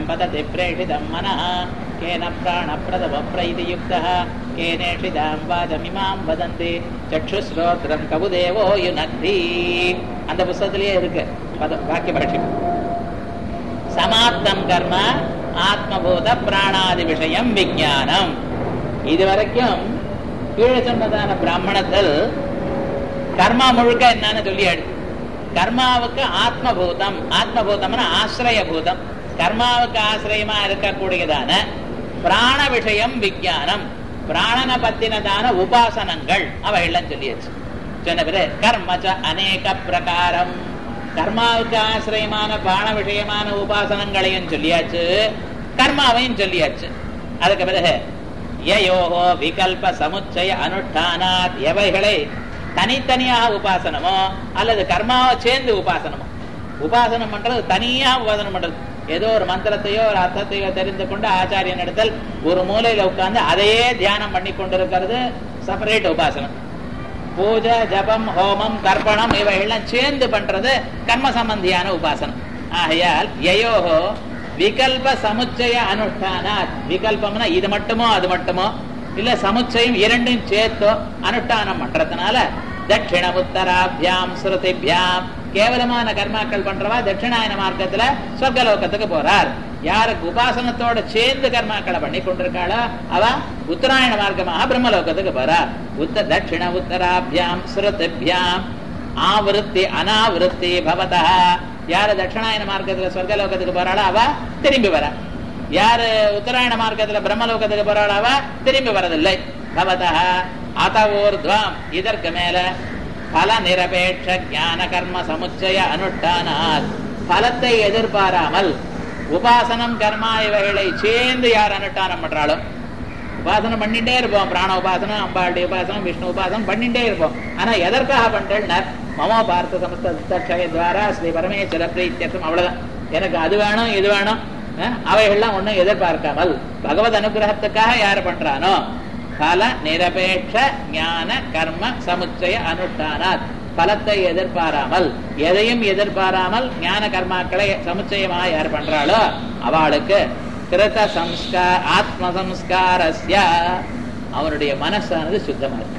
பததி பிரேஷிதம் மனः கேன பிராணப்பிரதம பிரैतियुक्तः கேனேஷிதாம் வாதமிமாம் வதந்தி சக்ஷுஸ்ரோத்ரம் கபுதேவோ யுனக்தி அந்த புஸ்தகத்திலேயே இருக்கு பத வாக்கிய பாஷ்யம் சமாப்தம் கர்ம ஆத்மபூத பிராணாதி விஷயம் விஞ்ஞானம் இதுவரைக்கும் கீழே சொன்னதான பிராமணத்தில் கர்மா முழுக்க என்னன்னு சொல்லியாடு கர்மாவுக்கு ஆத்மபூதம் ஆத்மபூதம்னா ஆசிரயபூதம் கர்மாவுக்கு ஆசிரியமா இருக்கக்கூடியதான பிராண விஷயம் விஞ்ஞானம் பிராணனை பத்தினதான உபாசனங்கள் அவையெல்லாம் சொல்லியாச்சு சொன்ன பிறகு கர்மச்ச அநேக பிரகாரம் கர்மாவுக்கு ஆசிரியமான பிராண விஷயமான உபாசனங்களையும் சொல்லியாச்சு கர்மாவையும் சொல்லியாச்சு அதுக்கு பிறகு யயோகோ விகல்ப சமுச்சய அனுஷ்டானாத் எவைகளை தனித்தனியாக உபாசனமோ அல்லது கர்மாவை சேர்ந்து உபாசனமோ உபாசனம் பண்றது தனியா உபாசனம் பண்றது ஏதோ ஒரு மந்திரத்தையோ ஒரு அர்த்தத்தையோ தெரிந்து கொண்டு ஆச்சாரியன் இடத்தில் ஒரு மூலையில உட்கார்ந்து அதையே தியானம் பண்ணி கொண்டிருக்கிறது செப்பரேட் உபாசனம் பூஜை ஜபம் ஹோமம் கர்ப்பணம் இவையெல்லாம் சேர்ந்து பண்றது கர்ம சம்பந்தியான உபாசனம் ஆகையால் யயோகோ விகல்ப சமுச்சய அனுஷ்டானாத் விகல்பம்னா இது மட்டுமோ அது மட்டுமோ இல்ல சமுச்சயம் இரண்டும் சேர்த்தோ அனுஷ்டானம் பண்றதுனால தட்சிண உத்தராபியாம் ஸ்ருதிபியாம் கேவலமான கர்மாக்கள் பண்றவா தட்சிணாயன மார்க்கத்துல சொர்க்கலோகத்துக்கு போறார் யாருக்கு உபாசனத்தோட சேர்ந்து கர்மாக்களை பண்ணி கொண்டிருக்காளோ அவ உத்தராயண மார்க்கமாக பிரம்மலோகத்துக்கு போறா உத்த தட்சிண உத்தராபியாம் ஸ்ருதிபியாம் ஆவிருத்தி அனாவிருத்தி பவதா யாரு தட்சிணாயன மார்க்கத்துல சொர்க்கலோகத்துக்கு போறாளோ அவ திரும்பி வரா யாரு உத்தராயண மார்க்கத்துல பிரம்மலோகத்துக்கு போறாளோ அவ திரும்பி வரதில்லை பவதா அத்தவோர்துவம் இதற்கு மேல பல நிரபேட்ச ஞான கர்ம சமுச்சய அனுஷ்டானாத் பலத்தை எதிர்பாராமல் உபாசனம் கர்மா இவைகளை சேர்ந்து யார் அனுஷ்டானம் பண்றாலும் உபாசனம் பண்ணிட்டே இருப்போம் பிராண உபாசனம் அம்பாளுடைய உபாசனம் விஷ்ணு உபாசனம் பண்ணிட்டே இருப்போம் ஆனா எதற்காக பண்றேன் மமோ பார்த்த சமஸ்தய துவாரா ஸ்ரீ பரமேஸ்வர பிரீத்தியம் அவ்வளவுதான் எனக்கு அது வேணும் இது வேணும் அஹ், அவைகள்லாம் ஒண்ணும் எதிர்பார்க்காமல் பகவத் அனுகிரகத்துக்காக யார் பண்றானோ பல நிரபேட்ச ஞான கர்ம சமுச்சய அனுஷ்டானாத் பலத்தை எதிர்பாராமல் எதையும் எதிர்பாராமல் ஞான கர்மாக்களை சமுச்சயமாக யார் பண்றாளோ அவளுக்கு கிருத சம்ஸ்கார் ஆத்ம சம்ஸ்காரஸ்ய அவனுடைய மனசானது சுத்தமா இருக்கு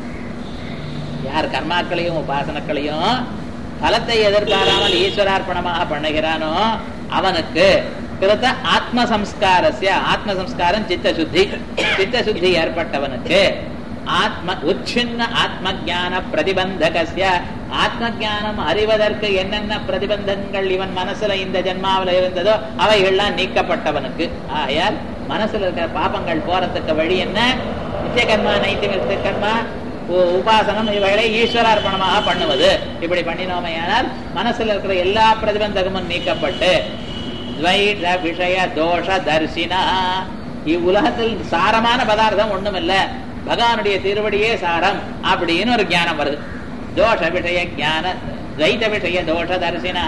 யார் கர்மாக்களையும் உபாசனக்களையும் பலத்தை எதிர்பாராமல் ஈஸ்வரார்ப்பணமாக பண்ணுகிறானோ அவனுக்கு கிருத ஆத்ம சம்ஸ்காரஸ்ய ஆத்ம சம்ஸ்காரம் சித்த சுத்தி சித்த சுத்தி ஏற்பட்டவனுக்கு ஆத்ம உச்சின்ன ஆத்ம ஜான பிரதிபந்தகஸ்ய ஆத்ம ஜானம் அறிவதற்கு என்னென்ன பிரதிபந்தங்கள் இவன் மனசுல இந்த ஜென்மாவில இருந்ததோ அவைகள்லாம் நீக்கப்பட்டவனுக்கு ஆகையால் மனசுல இருக்கிற பாபங்கள் போறதுக்கு வழி என்ன நித்திய கர்மா நைத்திய கர்மா உ- உபாசனம் இவைகளை ஈஸ்வரார்ப்பணமாக பண்ணுவது இப்படி பண்ணினோமையானால் மனசுல இருக்கிற எல்லா பிரதிபந்தகமும் நீக்கப்பட்டு துவைத விஷய தோஷ தரிசினா இவ்வுலகத்தில் சாரமான பதார்த்தம் ஒண்ணுமில்ல பகவானுடைய திருவடியே சாரம் அப்படின்னு ஒரு ஞானம் வருது தோஷ விஷய ஞான துவைத விஷய தோஷ தரிசினா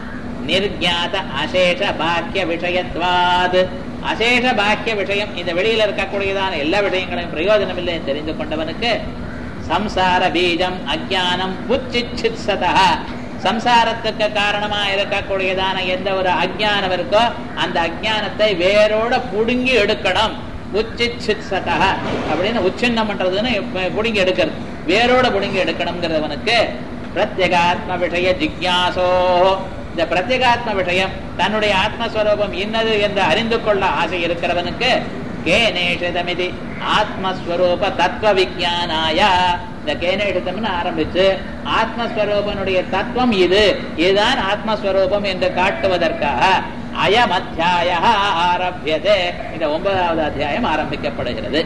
நிர்ஞாத அசேஷ பாக்கிய விஷயத்வாத் அசேஷ பாக்கிய விஷயம் இந்த வெளியில இருக்கக்கூடியதான எல்லா விஷயங்களையும் பிரயோஜனம் இல்லை தெரிந்து கொண்டவனுக்கு சம்சார பீஜம் அஜானம் புச்சிச்சித்சதா சம்சாரத்துக்கு காரணமா இருக்கக்கூடியதான எந்த ஒரு அஜானம் இருக்கோ அந்த அஜானத்தை வேரோட புடுங்கி எடுக்கணும் உச்சிச்சித்சதா அப்படின்னு உச்சின்னம் பண்றதுன்னு இப்ப புடுங்கி எடுக்கிறது வேரோட புடுங்கி எடுக்கணுங்கிறவனுக்கு பிரத்யேகாத்ம விஷய ஜிக்யாசோ இந்த பிரத்யேகாத்ம விஷயம் தன்னுடைய ஆத்மஸ்வரூபம் இன்னது என்று அறிந்து கொள்ள ஆசை இருக்கிறவனுக்கு கேனேஷதமிதி ஆத்மஸ்வரூப தத்துவ விஜயானாய இந்த கேனேஷதம்னு ஆரம்பிச்சு ஆத்மஸ்வரூபனுடைய தத்துவம் இது இதுதான் ஆத்மஸ்வரூபம் என்று காட்டுவதற்காக அயம் அத்தியாய ஆரம்பியதே இந்த ஒன்பதாவது அத்தியாயம் ஆரம்பிக்கப்படுகிறது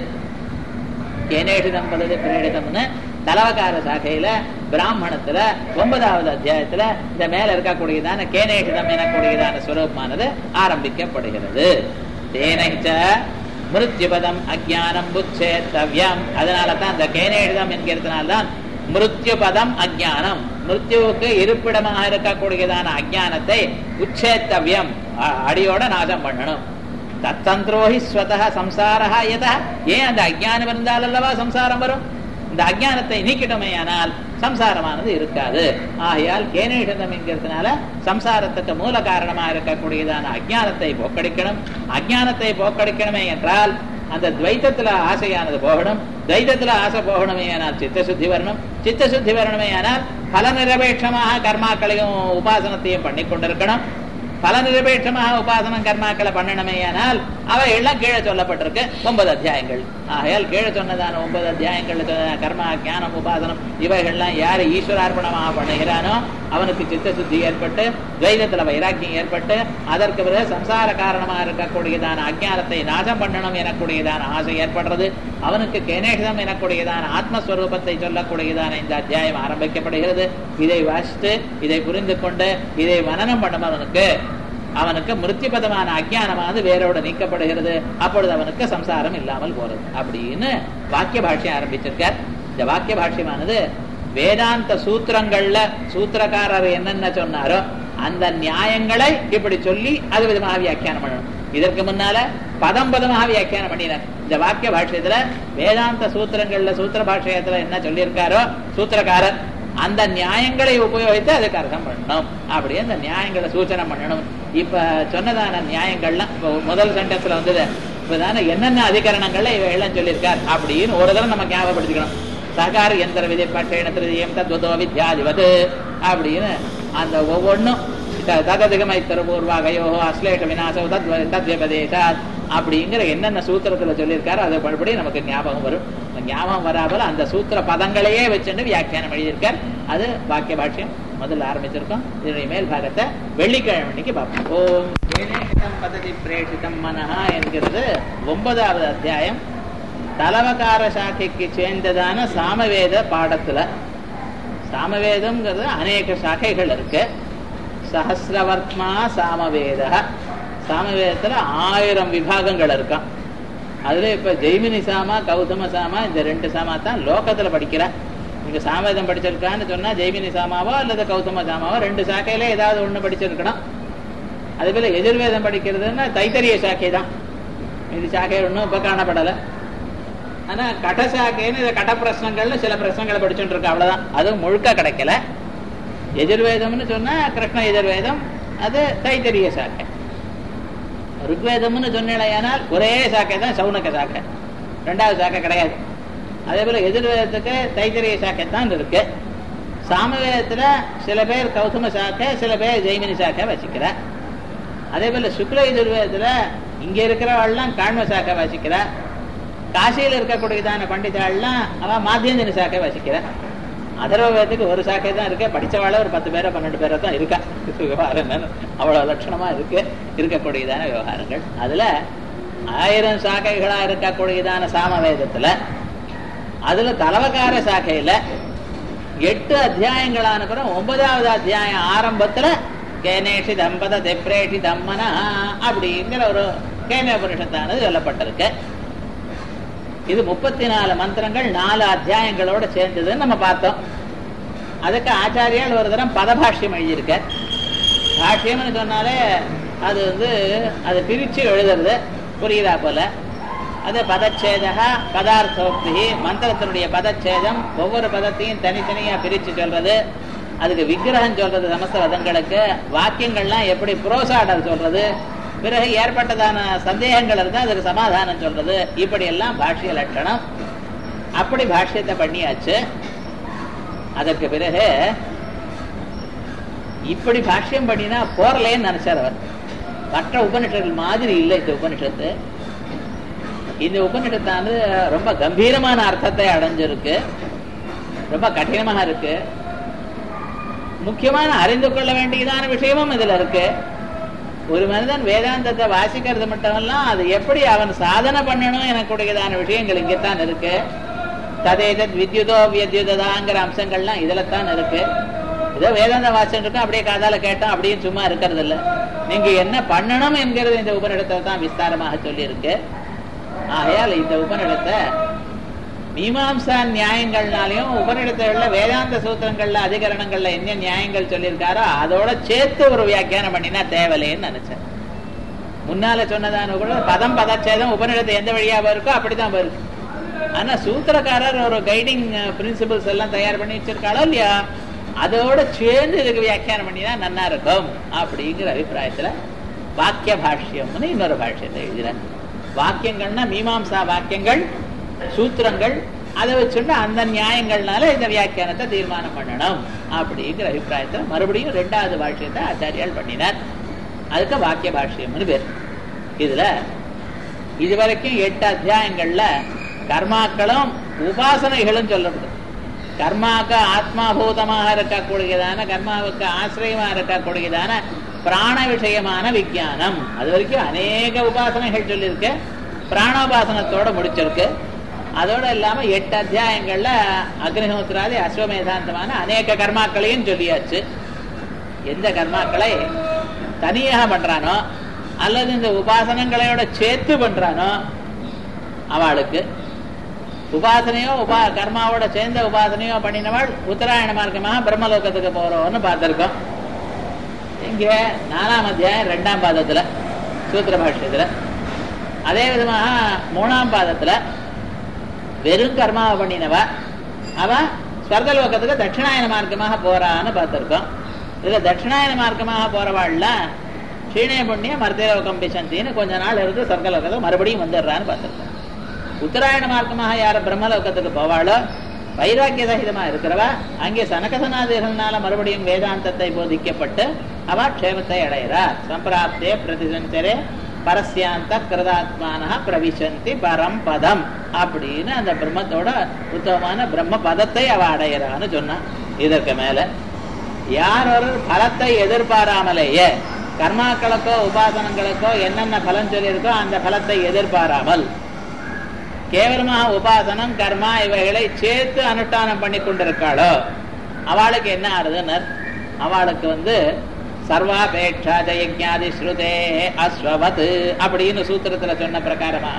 கேனேஷிதம் பலது பிரேடிதம்னு தலவகார சாகையில பிராமணத்துல ஒன்பதாவது அத்தியாயத்துல இந்த மேல இருக்கக்கூடியதான கேனேஷிதம் எனக்கூடியதான ஸ்வரூபமானது ஆரம்பிக்கப்படுகிறது தேனைச்ச மிருத்யுபதம் அஜானம் புச்சேத்தவ்யம் அதனால தான் இந்த கேனேஷிதம் என்கிறதுனால்தான் மிருத்யுபதம் அஜானம் மிருத்யுவுக்கு இருப்பிடமாக இருக்கக்கூடியதான அஜானத்தை உச்சேத்தவ்யம் அ- அடியோட நாசம் பண்ணணும் தத்தந்திரோஹி ஸ்வதः சம்சாரா எதா ஏன் அந்த அஜ்ஞானம் இருந்தால் அல்லவா சம்சாரம் வரும் இந்த அஜ்ஞானத்தை நீக்கிட்டோமேயானால் சம்சாரமானது இருக்காது ஆகையால் கேனேஷதம் என்கிறதுனால சம்சாரத்துக்கு மூல காரணமா இருக்கக்கூடியதான அஜ்ஞானத்தை போக்கடிக்கணும் அஜ்ஞானத்தை போக்கடிக்கணுமே என்றால் அந்த துவைத்தத்துல ஆசையானது போகணும் துவைத்தத்துல ஆசை போகணுமே ஆனால் சித்தசுத்தி வரணும் சித்தசுத்தி வரணுமே ஆனால் பல நிரபேட்சமாக கர்மாக்களையும் உபாசனத்தையும் பண்ணி கொண்டிருக்கணும் பல நிரபேட்சமாக உபாசனம் கர்மாக்களை பண்ணணுமே ஆனால் அவை எல்லாம் கீழே சொல்லப்பட்டிருக்கு ஒன்பது அத்தியாயங்கள் ஆகையால் கீழே சொன்னதான ஒன்பது அத்தியாயங்கள் சொன்ன கர்மா ஞானம் உபாசனம் இவைகள்லாம் யாரு ஈஸ்வரார்ப்பணமாக பண்ணுகிறானோ அவனுக்கு சித்த சுத்தி ஏற்பட்டு துவைதத்துல வைராக்கியம் ஏற்பட்டு அதற்கு பிறகு சம்சார காரணமா இருக்கக்கூடியதான அஜ்ஞானத்தை நாசம் பண்ணணும் எனக்கூடியதான ஆசை ஏற்படுறது அவனுக்கு கேனேஷம் எனக்கூடியதான ஆத்மஸ்வரூபத்தை சொல்லக்கூடியதான இந்த அத்தியாயம் ஆரம்பிக்கப்படுகிறது இதை வாசித்து இதை புரிந்து கொண்டு இதை மனனம் பண்ணவனுக்கு அவனுக்கு மிருத்திபதமான அஜ்ஞானமானது வேரோடு நீக்கப்படுகிறது அப்பொழுது அவனுக்கு சம்சாரம் இல்லாமல் போறது அப்படின்னு வாக்கிய பாஷ்யம் ஆரம்பிச்சிருக்கார் இந்த வாக்கிய பாஷ்யமானது வேதாந்த சூத்திரங்கள்ல சூத்திரக்காரர் என்னென்ன சொன்னாரோ அந்த நியாயங்களை இப்படி சொல்லி அது விதமாக வியாக்கியானம் பண்ணணும் இதற்கு முன்னால பதம் பதமாக வியாக்கியானம் பண்ணினார் இந்த வாக்கிய பாஷ்யத்துல வேதாந்த சூத்திரங்கள்ல சூத்திர பாஷ்யத்துல என்ன சொல்லியிருக்காரோ சூத்திரக்காரர் அந்த நியாயங்களை உபயோகித்து அதுக்கு அர்த்தம் பண்ணணும் அப்படியே அந்த நியாயங்களை சூச்சனை பண்ணணும் இப்ப சொன்னதான நியாயங்கள்லாம் இப்போ முதல் சென்டென்ஸ்ல வந்தது இப்பதான என்னென்ன அதிகரணங்கள்ல இவ எல்லாம் சொல்லியிருக்கார் அப்படின்னு ஒரு தடவை நம்ம ஞாபகப்படுத்திக்கணும் சகார எந்திர விதை பட்டேணத்திரியம் தத்வதோ வித்யாதிபது அப்படின்னு அந்த ஒவ்வொன்றும் தததிகமை தருபூர்வாகையோ அஸ்லேஷ விநாசோ தத் தத்வபதேசாத் அப்படிங்கிற என்னென்ன சூத்திரத்துல சொல்லியிருக்காரோ அதை படி நமக்கு ஞாபகம் வரும் ஞாபகம் வராமல் அந்த சூத்திர பதங்களையே வச்சுட்டு வியாக்கியானம் எழுதியிருக்கார் அது வாக்கிய பாஷ்யம் முதல்ல ஆரம்பிச்சிருக்கோம் இதனுடைய மேல் பாகத்தை வெள்ளிக்கிழமை அன்னைக்கு பார்ப்போம் ஓம் ஏனேஷிதம் பததி பிரேஷிதம் மனஹா என்கிறது ஒன்பதாவது அத்தியாயம் தலவகார சாக்கைக்கு சேர்ந்ததான சாமவேத பாடத்துல சாமவேதம்ங்கிறது அநேக சாக்கைகள் இருக்கு சஹசிரவர்த்மா சாமவேத சாமவேதத்துல ஆயிரம் விபாகங்கள் இருக்கான் அதுல இப்ப ஜெய்மினி சாமா கௌதம சாமா இந்த ரெண்டு சாமா தான் லோகத்துல படிக்கிற நீங்க சாமவேதம் படிச்சிருக்கான்னு சொன்னா ஜெய்மினி சாமாவோ அல்லது கௌதம சாமாவோ ரெண்டு சாக்கையில ஏதாவது ஒண்ணு படிச்சிருக்கணும் அதே போல எதிர்வேதம் படிக்கிறதுன்னா தைத்தரிய சாக்கை தான் இது சாக்கை ஒன்றும் இப்ப காணப்படலை ஆனா கட சாக்கைன்னு இந்த கட பிரச்சனைகள்ல சில பிரச்சனைகளை படிச்சுட்டு இருக்கா அவ்வளவுதான் அதுவும் முழுக்க கிடைக்கல எதிர்வேதம்னு சொன்னா கிருஷ்ண எதிர்வேதம் அது தைத்தரிய சாக்கை ருக்வேதம்னு சொன்னேனால் ஒரே சாக்கை தான் சவுனக்க சாக்கை ரெண்டாவது சாக்கை கிடையாது அதே போல எதிர்வேதத்துக்கு தைத்தரிய சாக்கை தான் இருக்கு சாமவேதத்துல சில பேர் கௌதம சாக்கை சில பேர் ஜெய்மினி சாக்கை வச்சுக்கிற அதே போல சுக்ல எதிர்வேதத்துல இங்க இருக்கிறவள்லாம் காண்ம சாக்கை வச்சுக்கிற காசியில் இருக்கக்கூடியதான பண்டிதாள்லாம் அவன் மாத்தியந்தினி சாக்கை வசிக்கிற அதர்வவேதத்துக்கு ஒரு சாக்கை தான் இருக்கு படிச்சவாழ ஒரு பத்து பேரோ பன்னெண்டு பேரோ தான் இருக்கா விவகாரம் அவ்வளவு லட்சணமா இருக்கு இருக்கக்கூடியதான விவகாரங்கள் அதுல ஆயிரம் சாக்கைகளா இருக்கக்கூடியதான சாமவேதத்துல அதுல தலவகார சாக்கையில எட்டு அத்தியாயங்களான பிறகு ஒன்பதாவது அத்தியாயம் ஆரம்பத்துல கேனேஷி தம்பத தெப்ரேஷி தம்மனா அப்படிங்கிற ஒரு கேன உபனிஷத்தானது சொல்லப்பட்டிருக்கு இது முப்பத்தி நாலு மந்திரங்கள் நாலு அத்தியாயங்களோட சேர்ந்ததுன்னு நம்ம பார்த்தோம் அதுக்கு ஆச்சாரியால் ஒரு தரம் பதபாஷ்யம் எழுதியிருக்க பாஷ்யம்னு சொன்னாலே அது வந்து அது பிரிச்சு எழுதுறது புரியுதா போல அது பதச்சேதா பதார்த்தோக்தி மந்திரத்தினுடைய பதச்சேதம் ஒவ்வொரு பதத்தையும் தனித்தனியா பிரிச்சு சொல்றது அதுக்கு விக்கிரகம் சொல்றது சமஸ்த பதங்களுக்கு வாக்கியங்கள்லாம் எப்படி புரோசாடல் சொல்றது பிறகு ஏற்பட்டதான சந்தேகங்கள் இருந்தால் அதுக்கு சமாதானம் சொல்றது இப்படி எல்லாம் பாஷ்ய லட்சணம் அப்படி பாஷ்யத்தை பண்ணியாச்சு அதற்கு பிறகு இப்படி பாஷ்யம் பண்ணினா போரலேன்னு நினைச்சார் அவர் மற்ற உபனிஷங்கள் மாதிரி இல்லை இந்த உபனிஷத்து இந்த உபனிஷத்தானது ரொம்ப கம்பீரமான அர்த்தத்தை அடைஞ்சிருக்கு ரொம்ப கடினமாக இருக்கு முக்கியமான அறிந்து கொள்ள வேண்டியதான விஷயமும் இதுல இருக்கு ஒரு மனிதன் வேதாந்தத்தை வாசிக்கிறது மட்டுமல்லாம் அது எப்படி அவன் சாதனை பண்ணணும் எனக்கூடியதான விஷயங்கள் இங்கத்தான் இருக்கு ததேதத் வித்யுதோ வித்யுததாங்கிற அம்சங்கள்லாம் இதுல தான் இருக்கு ஏதோ வேதாந்தம் வாசம் இருக்கும் அப்படியே காதால கேட்டோம் அப்படின்னு சும்மா இருக்கிறது இல்ல நீங்க என்ன பண்ணணும் என்கிறது இந்த உபநிடத்தை தான் விஸ்தாரமாக சொல்லி இருக்கு ஆகையால் இந்த உபநிடத்தை மீமாம்சா நியாயங்கள்னாலையும் உபநிடத்துல வேதாந்த சூத்திரங்கள்ல அதிகரணங்கள்ல என்ன நியாயங்கள் சொல்லியிருக்காரோ அதோட சேர்த்து ஒரு வியாக்கியானம் பண்ணினா தேவலைன்னு நினைச்சேன் முன்னால சொன்னதான கூட பதம் பதச்சேதம் உபநிடத்தை எந்த வழியா இருக்கோ அப்படிதான் இருக்கு ஆனா சூத்திரக்காரர் ஒரு கைடிங் பிரின்சிபல்ஸ் எல்லாம் தயார் பண்ணி வச்சிருக்காளோ இல்லையா அதோட சேர்ந்து இதுக்கு வியாக்கியானம் பண்ணினா நன்னா இருக்கும் அப்படிங்கிற அபிப்பிராயத்துல வாக்கிய பாஷ்யம்னு இன்னொரு பாஷ்யத்தை எழுதுறேன் வாக்கியங்கள்னா மீமாம்சா வாக்கியங்கள் சூத்திரங்கள் அதை வச்சுட்டு அந்த நியாயங்கள்னால இந்த வியாக்கியானத்தை தீர்மானம் பண்ணணும் அப்படிங்கிற அபிப்பிராயத்துல மறுபடியும் ரெண்டாவது பாஷ்யத்தை ஆச்சாரியால் பண்ணினார் அதுக்கு வாக்கிய பாஷ்யம்னு பேர் இதுல இதுவரைக்கும் எட்டு அத்தியாயங்கள்ல கர்மாக்களும் உபாசனைகளும் சொல்லப்படுது கர்மாவுக்கு ஆத்மாபூதமாக இருக்கக்கூடியதான கர்மாவுக்கு ஆசிரியமா இருக்கக்கூடியதான பிராண விஷயமான விஞ்ஞானம் அது வரைக்கும் அநேக உபாசனைகள் சொல்லியிருக்கு பிராணோபாசனத்தோட முடிச்சிருக்கு அதோட இல்லாம எட்டு அத்தியாயங்கள்ல அக்னிஹோத்திராதி அஸ்வமேதாந்தமான அநேக கர்மாக்களையும் சொல்லியாச்சு எந்த கர்மாக்களை தனியாக பண்றானோ அல்லது இந்த உபாசனங்களோட சேர்த்து பண்றானோ அவளுக்கு உபாசனையோ உபா கர்மாவோட சேர்ந்த உபாசனையோ பண்ணினவள் உத்தராயண மார்க்கமாக பிரம்மலோகத்துக்கு போறோம்னு பார்த்திருக்கோம் இங்க நாலாம் அத்தியாயம் ரெண்டாம் பாதத்துல சூத்திர பாஷ்யத்துல அதே விதமாக மூணாம் பாதத்துல வெறும் கர்மாவை பண்ணினவ அவ ஸ்வர்கலோகத்துக்கு தட்சிணாயன மார்க்கமாக போறான்னு பார்த்திருக்கோம் இதுல தட்சிணாயன மார்க்கமாக போறவாள்ல சீனே புண்ணிய மர்த்திலோகம் பிசந்தின்னு கொஞ்ச நாள் இருந்து சொர்க்கலோகத்துக்கு மறுபடியும் வந்துடுறான்னு பார்த்திருக்கோம் உத்தராயண மார்க்கமாக யார் பிரம்மலோகத்துக்கு போவாளோ வைராக்கிய சகிதமா இருக்கிறவ அங்கே சனகசனாதிகள்னால மறுபடியும் வேதாந்தத்தை போதிக்கப்பட்டு அவ க்ஷேமத்தை அடைகிறார் சம்பிராப்தே பிரதிசஞ்சரே பரஸ்யாந்த கிருதாத்மான பிரவிசந்தி பரம் பதம் அப்படின்னு அந்த பிரம்மத்தோட உத்தமமான பிரம்ம பதத்தை அவ அடைகிறான்னு சொன்னான் இதற்கு மேல யார் ஒரு பலத்தை எதிர்பாராமலேயே கர்மாக்களுக்கோ உபாசனங்களுக்கோ என்னென்ன பலன் சொல்லியிருக்கோ அந்த பலத்தை எதிர்பாராமல் கேவலமாக உபாசனம் கர்மா இவைகளை சேர்த்து அனுஷ்டானம் பண்ணி கொண்டிருக்காளோ அவளுக்கு என்ன ஆறுதுன்னு அவளுக்கு வந்து சர்வாபேட்சா ஜயஜாதி ஸ்ருதே அஸ்வவத் அப்படின்னு சூத்திரத்துல சொன்ன பிரகாரமா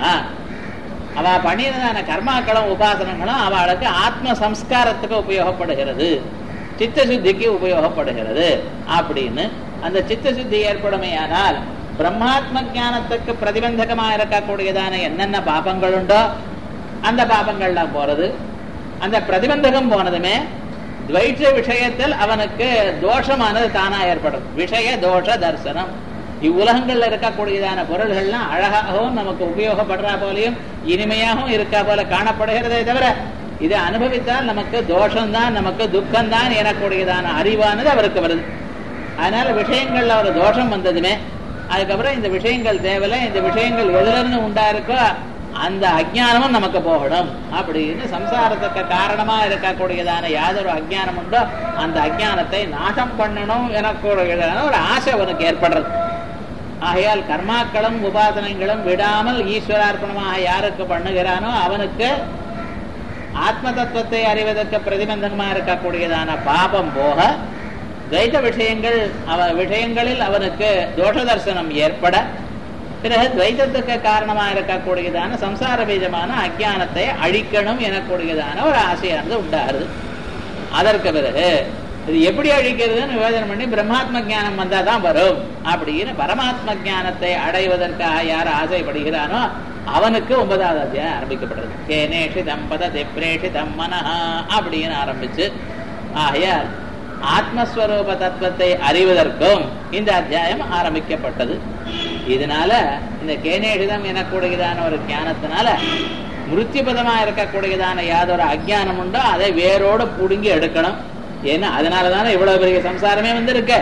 அவ பண்ணியதான கர்மாக்களும் உபாசனங்களும் அவளுக்கு ஆத்ம சம்ஸ்காரத்துக்கு உபயோகப்படுகிறது சித்த சுத்திக்கு உபயோகப்படுகிறது அப்படின்னு அந்த சித்த சுத்தி ஏற்படுமையானால் பிரம்மாத்ம ஞானத்துக்கு பிரதிபந்தகமா இருக்கக்கூடியதான என்னென்ன பாபங்கள் உண்டோ அந்த பாபங்கள்லாம் போறது அந்த பிரதிபந்தகம் போனதுமே துவைத்த விஷயத்தில் அவனுக்கு தோஷமானது தானா ஏற்படும் விஷய தோஷ தரிசனம் இவ்வுலகங்கள்ல இருக்கக்கூடியதான பொருள்கள்லாம் அழகாகவும் நமக்கு உபயோகப்படுறா போலையும் இனிமையாகவும் இருக்கா போல காணப்படுகிறதே தவிர இதை அனுபவித்தால் நமக்கு தோஷம்தான் நமக்கு துக்கம்தான் எனக்கூடியதான அறிவானது அவருக்கு வருது அதனால விஷயங்கள்ல ஒரு தோஷம் வந்ததுமே அதுக்கப்புறம் இந்த விஷயங்கள் தேவையில்லை இந்த விஷயங்கள் எதிலிருந்து உண்டா இருக்கோ அந்த அஜ்ஞானமும் நமக்கு போகணும் அப்படின்னு சம்சாரத்துக்கு காரணமா இருக்கக்கூடியதான யாதொரு அஜ்ஞானம் உண்டோ அந்த அஜ்ஞானத்தை நாசம் பண்ணணும் எனக்கூடியதான ஒரு ஆசை அவனுக்கு ஏற்படுறது ஆகையால் கர்மாக்களும் உபாசனங்களும் விடாமல் ஈஸ்வரார்ப்பணமாக யாருக்கு பண்ணுகிறானோ அவனுக்கு ஆத்ம தத்துவத்தை அறிவதற்கு பிரதிபந்தகமா இருக்கக்கூடியதான பாபம் போக துவைத விஷயங்கள் அவ விஷயங்களில் அவனுக்கு தோஷ தரிசனம் ஏற்பட பிறகு துவைத்தத்துக்கு காரணமா இருக்கக்கூடியதான சம்சார பீஜமான அஜானத்தை அழிக்கணும் எனக்கூடியதான ஒரு ஆசையானது உண்டாருது அதற்கு பிறகு இது எப்படி அழிக்கிறதுன்னு யோஜனை பண்ணி பிரம்மாத்ம ஜானம் வந்தாதான் வரும் அப்படின்னு பரமாத்ம ஜானத்தை அடைவதற்காக யார் ஆசைப்படுகிறானோ அவனுக்கு ஒன்பதாவது அத்தியாயம் ஆரம்பிக்கப்படுறது கேனேஷி தம்பத திப்ரேஷி தம்மனஹா அப்படின்னு ஆரம்பிச்சு ஆகையால் ஆத்மஸ்வரூப தத்துவத்தை அறிவதற்கும் இந்த அத்தியாயம் ஆரம்பிக்கப்பட்டது இதனால இந்த கேனேஷிதம் எனக்கூடியதான ஒரு ஞானத்தினால மிருத்தியபதமா இருக்கக்கூடியதான யாதொரு அஜ்ஞானம் உண்டோ அதை வேரோடு புடுங்கி எடுக்கணும் ஏன்னா அதனாலதானே இவ்வளவு பெரிய சம்சாரமே வந்திருக்கு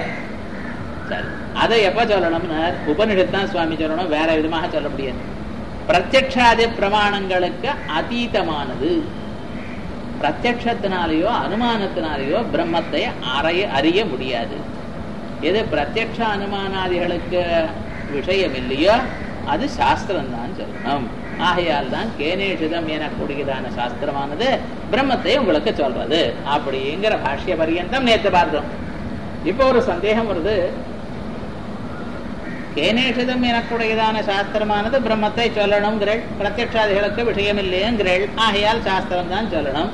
சரி அதை எப்ப சொல்லணும்னு உபனிஷத்து தான் சுவாமி சொல்லணும் வேற விதமாக சொல்ல முடியாது பிரத்யக்ஷாதி பிரமாணங்களுக்கு அதீதமானது பிரத்யக்ஷத்தினாலேயோ அனுமானத்தினாலேயோ பிரம்மத்தை அறைய அறிய முடியாது எது பிரத்யக்ஷ அனுமானாதிகளுக்கு விஷயம் இல்லையோ அது சாஸ்திரம் தான் சொல்லணும் ஆகையால் தான் கேனேஷிதம் எனக்கூடியதான சாஸ்திரமானது பிரம்மத்தை உங்களுக்கு சொல்றது அப்படிங்கிற பாஷ்ய பரியந்தம் நேற்று பார்த்தோம் இப்போ ஒரு சந்தேகம் வருது கேனேஷிதம் எனக்கூடியதான சாஸ்திரமானது பிரம்மத்தை சொல்லணுங்கிறள் பிரத்யக்ஷாதிகளுக்கு விஷயம் இல்லையங்கிறள் ஆகையால் சாஸ்திரம் தான் சொல்லணும்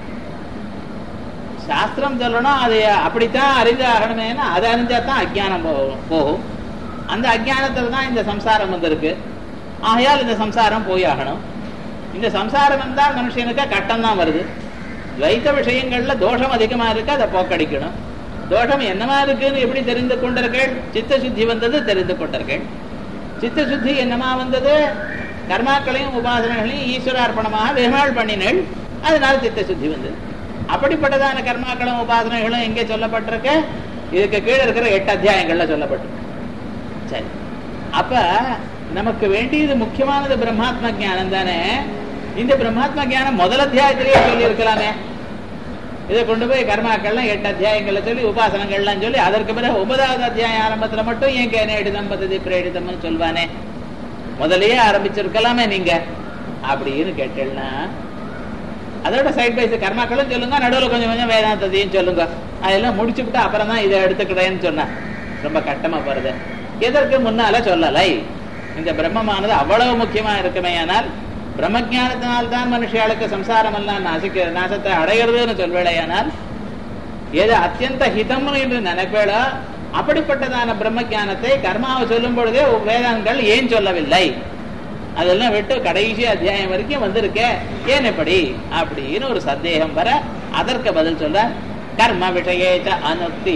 சாஸ்திரம் சொல்லணும் அது அப்படித்தான் அறிந்து ஆகணுமேனா அதை அறிஞ்சா தான் அஜ்ஞானம் போகும் போகும் அந்த அஜ்ஞானத்துல தான் இந்த சம்சாரம் வந்திருக்கு ஆகையால் இந்த சம்சாரம் போய் ஆகணும் இந்த சம்சாரம் வந்தால் மனுஷனுக்கு கட்டம் தான் வருது துவைத்த விஷயங்கள்ல தோஷம் அதிகமா இருக்கு அதை போக்கடிக்கணும் தோஷம் என்னமா இருக்குன்னு எப்படி தெரிந்து கொண்டீர்கள் சித்த சுத்தி வந்தது தெரிந்து கொண்டீர்கள் சித்த சுத்தி என்னமா வந்தது கர்மாக்களையும் உபாசனைகளையும் ஈஸ்வரார்ப்பணமாக வெகுநாள் பண்ணினேள் அதனால சித்த சுத்தி வந்தது அப்படிப்பட்டதான கர்மாக்களும் உபாசனைகளும் எங்கே சொல்லப்பட்டிருக்கு இதுக்கு கீழே இருக்கிற எட்டு அத்தியாயங்கள்ல சொல்லப்பட்டிருக்கு சரி அப்ப நமக்கு வேண்டியது முக்கியமானது பிரம்மாத்ம ஞானம் தானே இந்த பிரம்மாத்ம ஞானம் முதல் அத்தியாயத்திலேயே சொல்லி இருக்கலாமே இதை கொண்டு போய் கர்மாக்கள்லாம் எட்டு அத்தியாயங்கள்ல சொல்லி உபாசனங்கள்லாம் சொல்லி அதற்கு பிறகு ஒன்பதாவது அத்தியாயம் ஆரம்பத்துல மட்டும் ஏன் கேனேடிதம் பத்ததி பிரேடிதம்னு சொல்வானே முதல்லயே ஆரம்பிச்சிருக்கலாமே நீங்க அப்படின்னு கேட்டேன்னா அதோட சைட் பை சைடு கர்மாக்களும் சொல்லுங்க நடுவில் கொஞ்சம் கொஞ்சம் வேதாந்தத்தையும் சொல்லுங்க அதெல்லாம் முடிச்சுவிட்டு அப்புறம் தான் இதை எடுத்துக்கிறேன்னு சொன்னேன் ரொம்ப கட்டமா போறது எதற்கு முன்னால சொல்லலை இந்த பிரம்மமானது அவ்வளவு முக்கியமா இருக்குமே ஆனால் பிரம்மஜானத்தினால்தான் மனுஷியாளுக்கு சம்சாரம் எல்லாம் நாசிக்க நாசத்தை அடைகிறதுன்னு சொல்வேளையானால் எது அத்தியந்த ஹிதம் என்று நினைப்பேளோ அப்படிப்பட்டதான பிரம்ம ஞானத்தை கர்மாவை சொல்லும் பொழுதே வேதாந்தங்கள் ஏன் சொல்லவில்லை அதெல்லாம் விட்டு கடைசி அத்தியாயம் வரைக்கும் வந்திருக்கே ஏன் எப்படி அப்படின்னு ஒரு சந்தேகம் வர அதற்கு பதில் சொல்ற கர்ம விஷயேச்ச அனுக்தி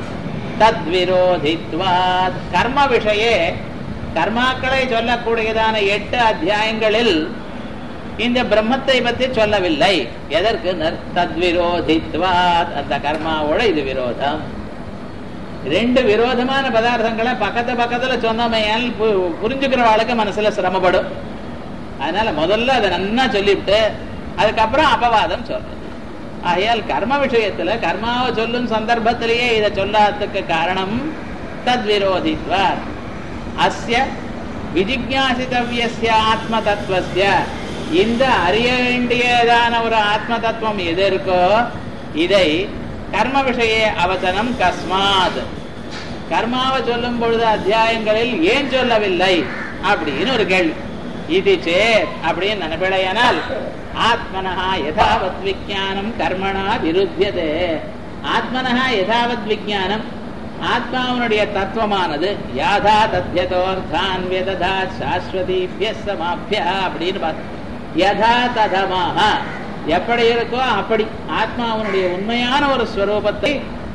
தத்விரோதித்வாத் கர்ம விஷயே கர்மாக்களை சொல்லக்கூடியதான எட்டு அத்தியாயங்களில் இந்த பிரம்மத்தை பற்றி சொல்லவில்லை எதற்கு தத்விரோதித்வாத் அந்த கர்மாவோட இது விரோதம் ரெண்டு விரோதமான பதார்த்தங்களை பக்கத்து பக்கத்துல சொன்னமையால் புரிஞ்சுக்கிறவாளுக்கு மனசுல சிரமப்படும் அதனால முதல்ல அதை நன்னா சொல்லிவிட்டு அதுக்கப்புறம் அபவாதம் சொல்றது ஆகையால் கர்ம விஷயத்துல கர்மாவை சொல்லும் சந்தர்ப்பத்திலேயே இதை சொல்லாததுக்கு காரணம் தத்விரோதித்வார் அஸ்ய விஜிஜாசித்தவிய ஆத்ம தத்துவசிய இந்த அறிய வேண்டியதான ஒரு ஆத்ம தத்துவம் எது இருக்கோ இதை கர்ம விஷய அவசனம் கஸ்மாத் கர்மாவை சொல்லும் பொழுது அத்தியாயங்களில் ஏன் சொல்லவில்லை அப்படின்னு ஒரு கேள்வி இது சேத் அப்படின்னு நினைப்பிடையானால் ஆத்மனஹா யதாவத் விஜானம் கர்மணா விருத்தியதே ஆத்மனஹா யதாவத் விஜானம் ஆத்மாவனுடைய தத்துவமானது யாதா தத்யதோர்தான் வேததா சாஸ்வதிபிய சமாபியா அப்படின்னு பார்த்து யதா ததமாக எப்படி இருக்கோ அப்படி ஆத்மாவனுடைய உண்மையான ஒரு ஸ்வரூபத்தை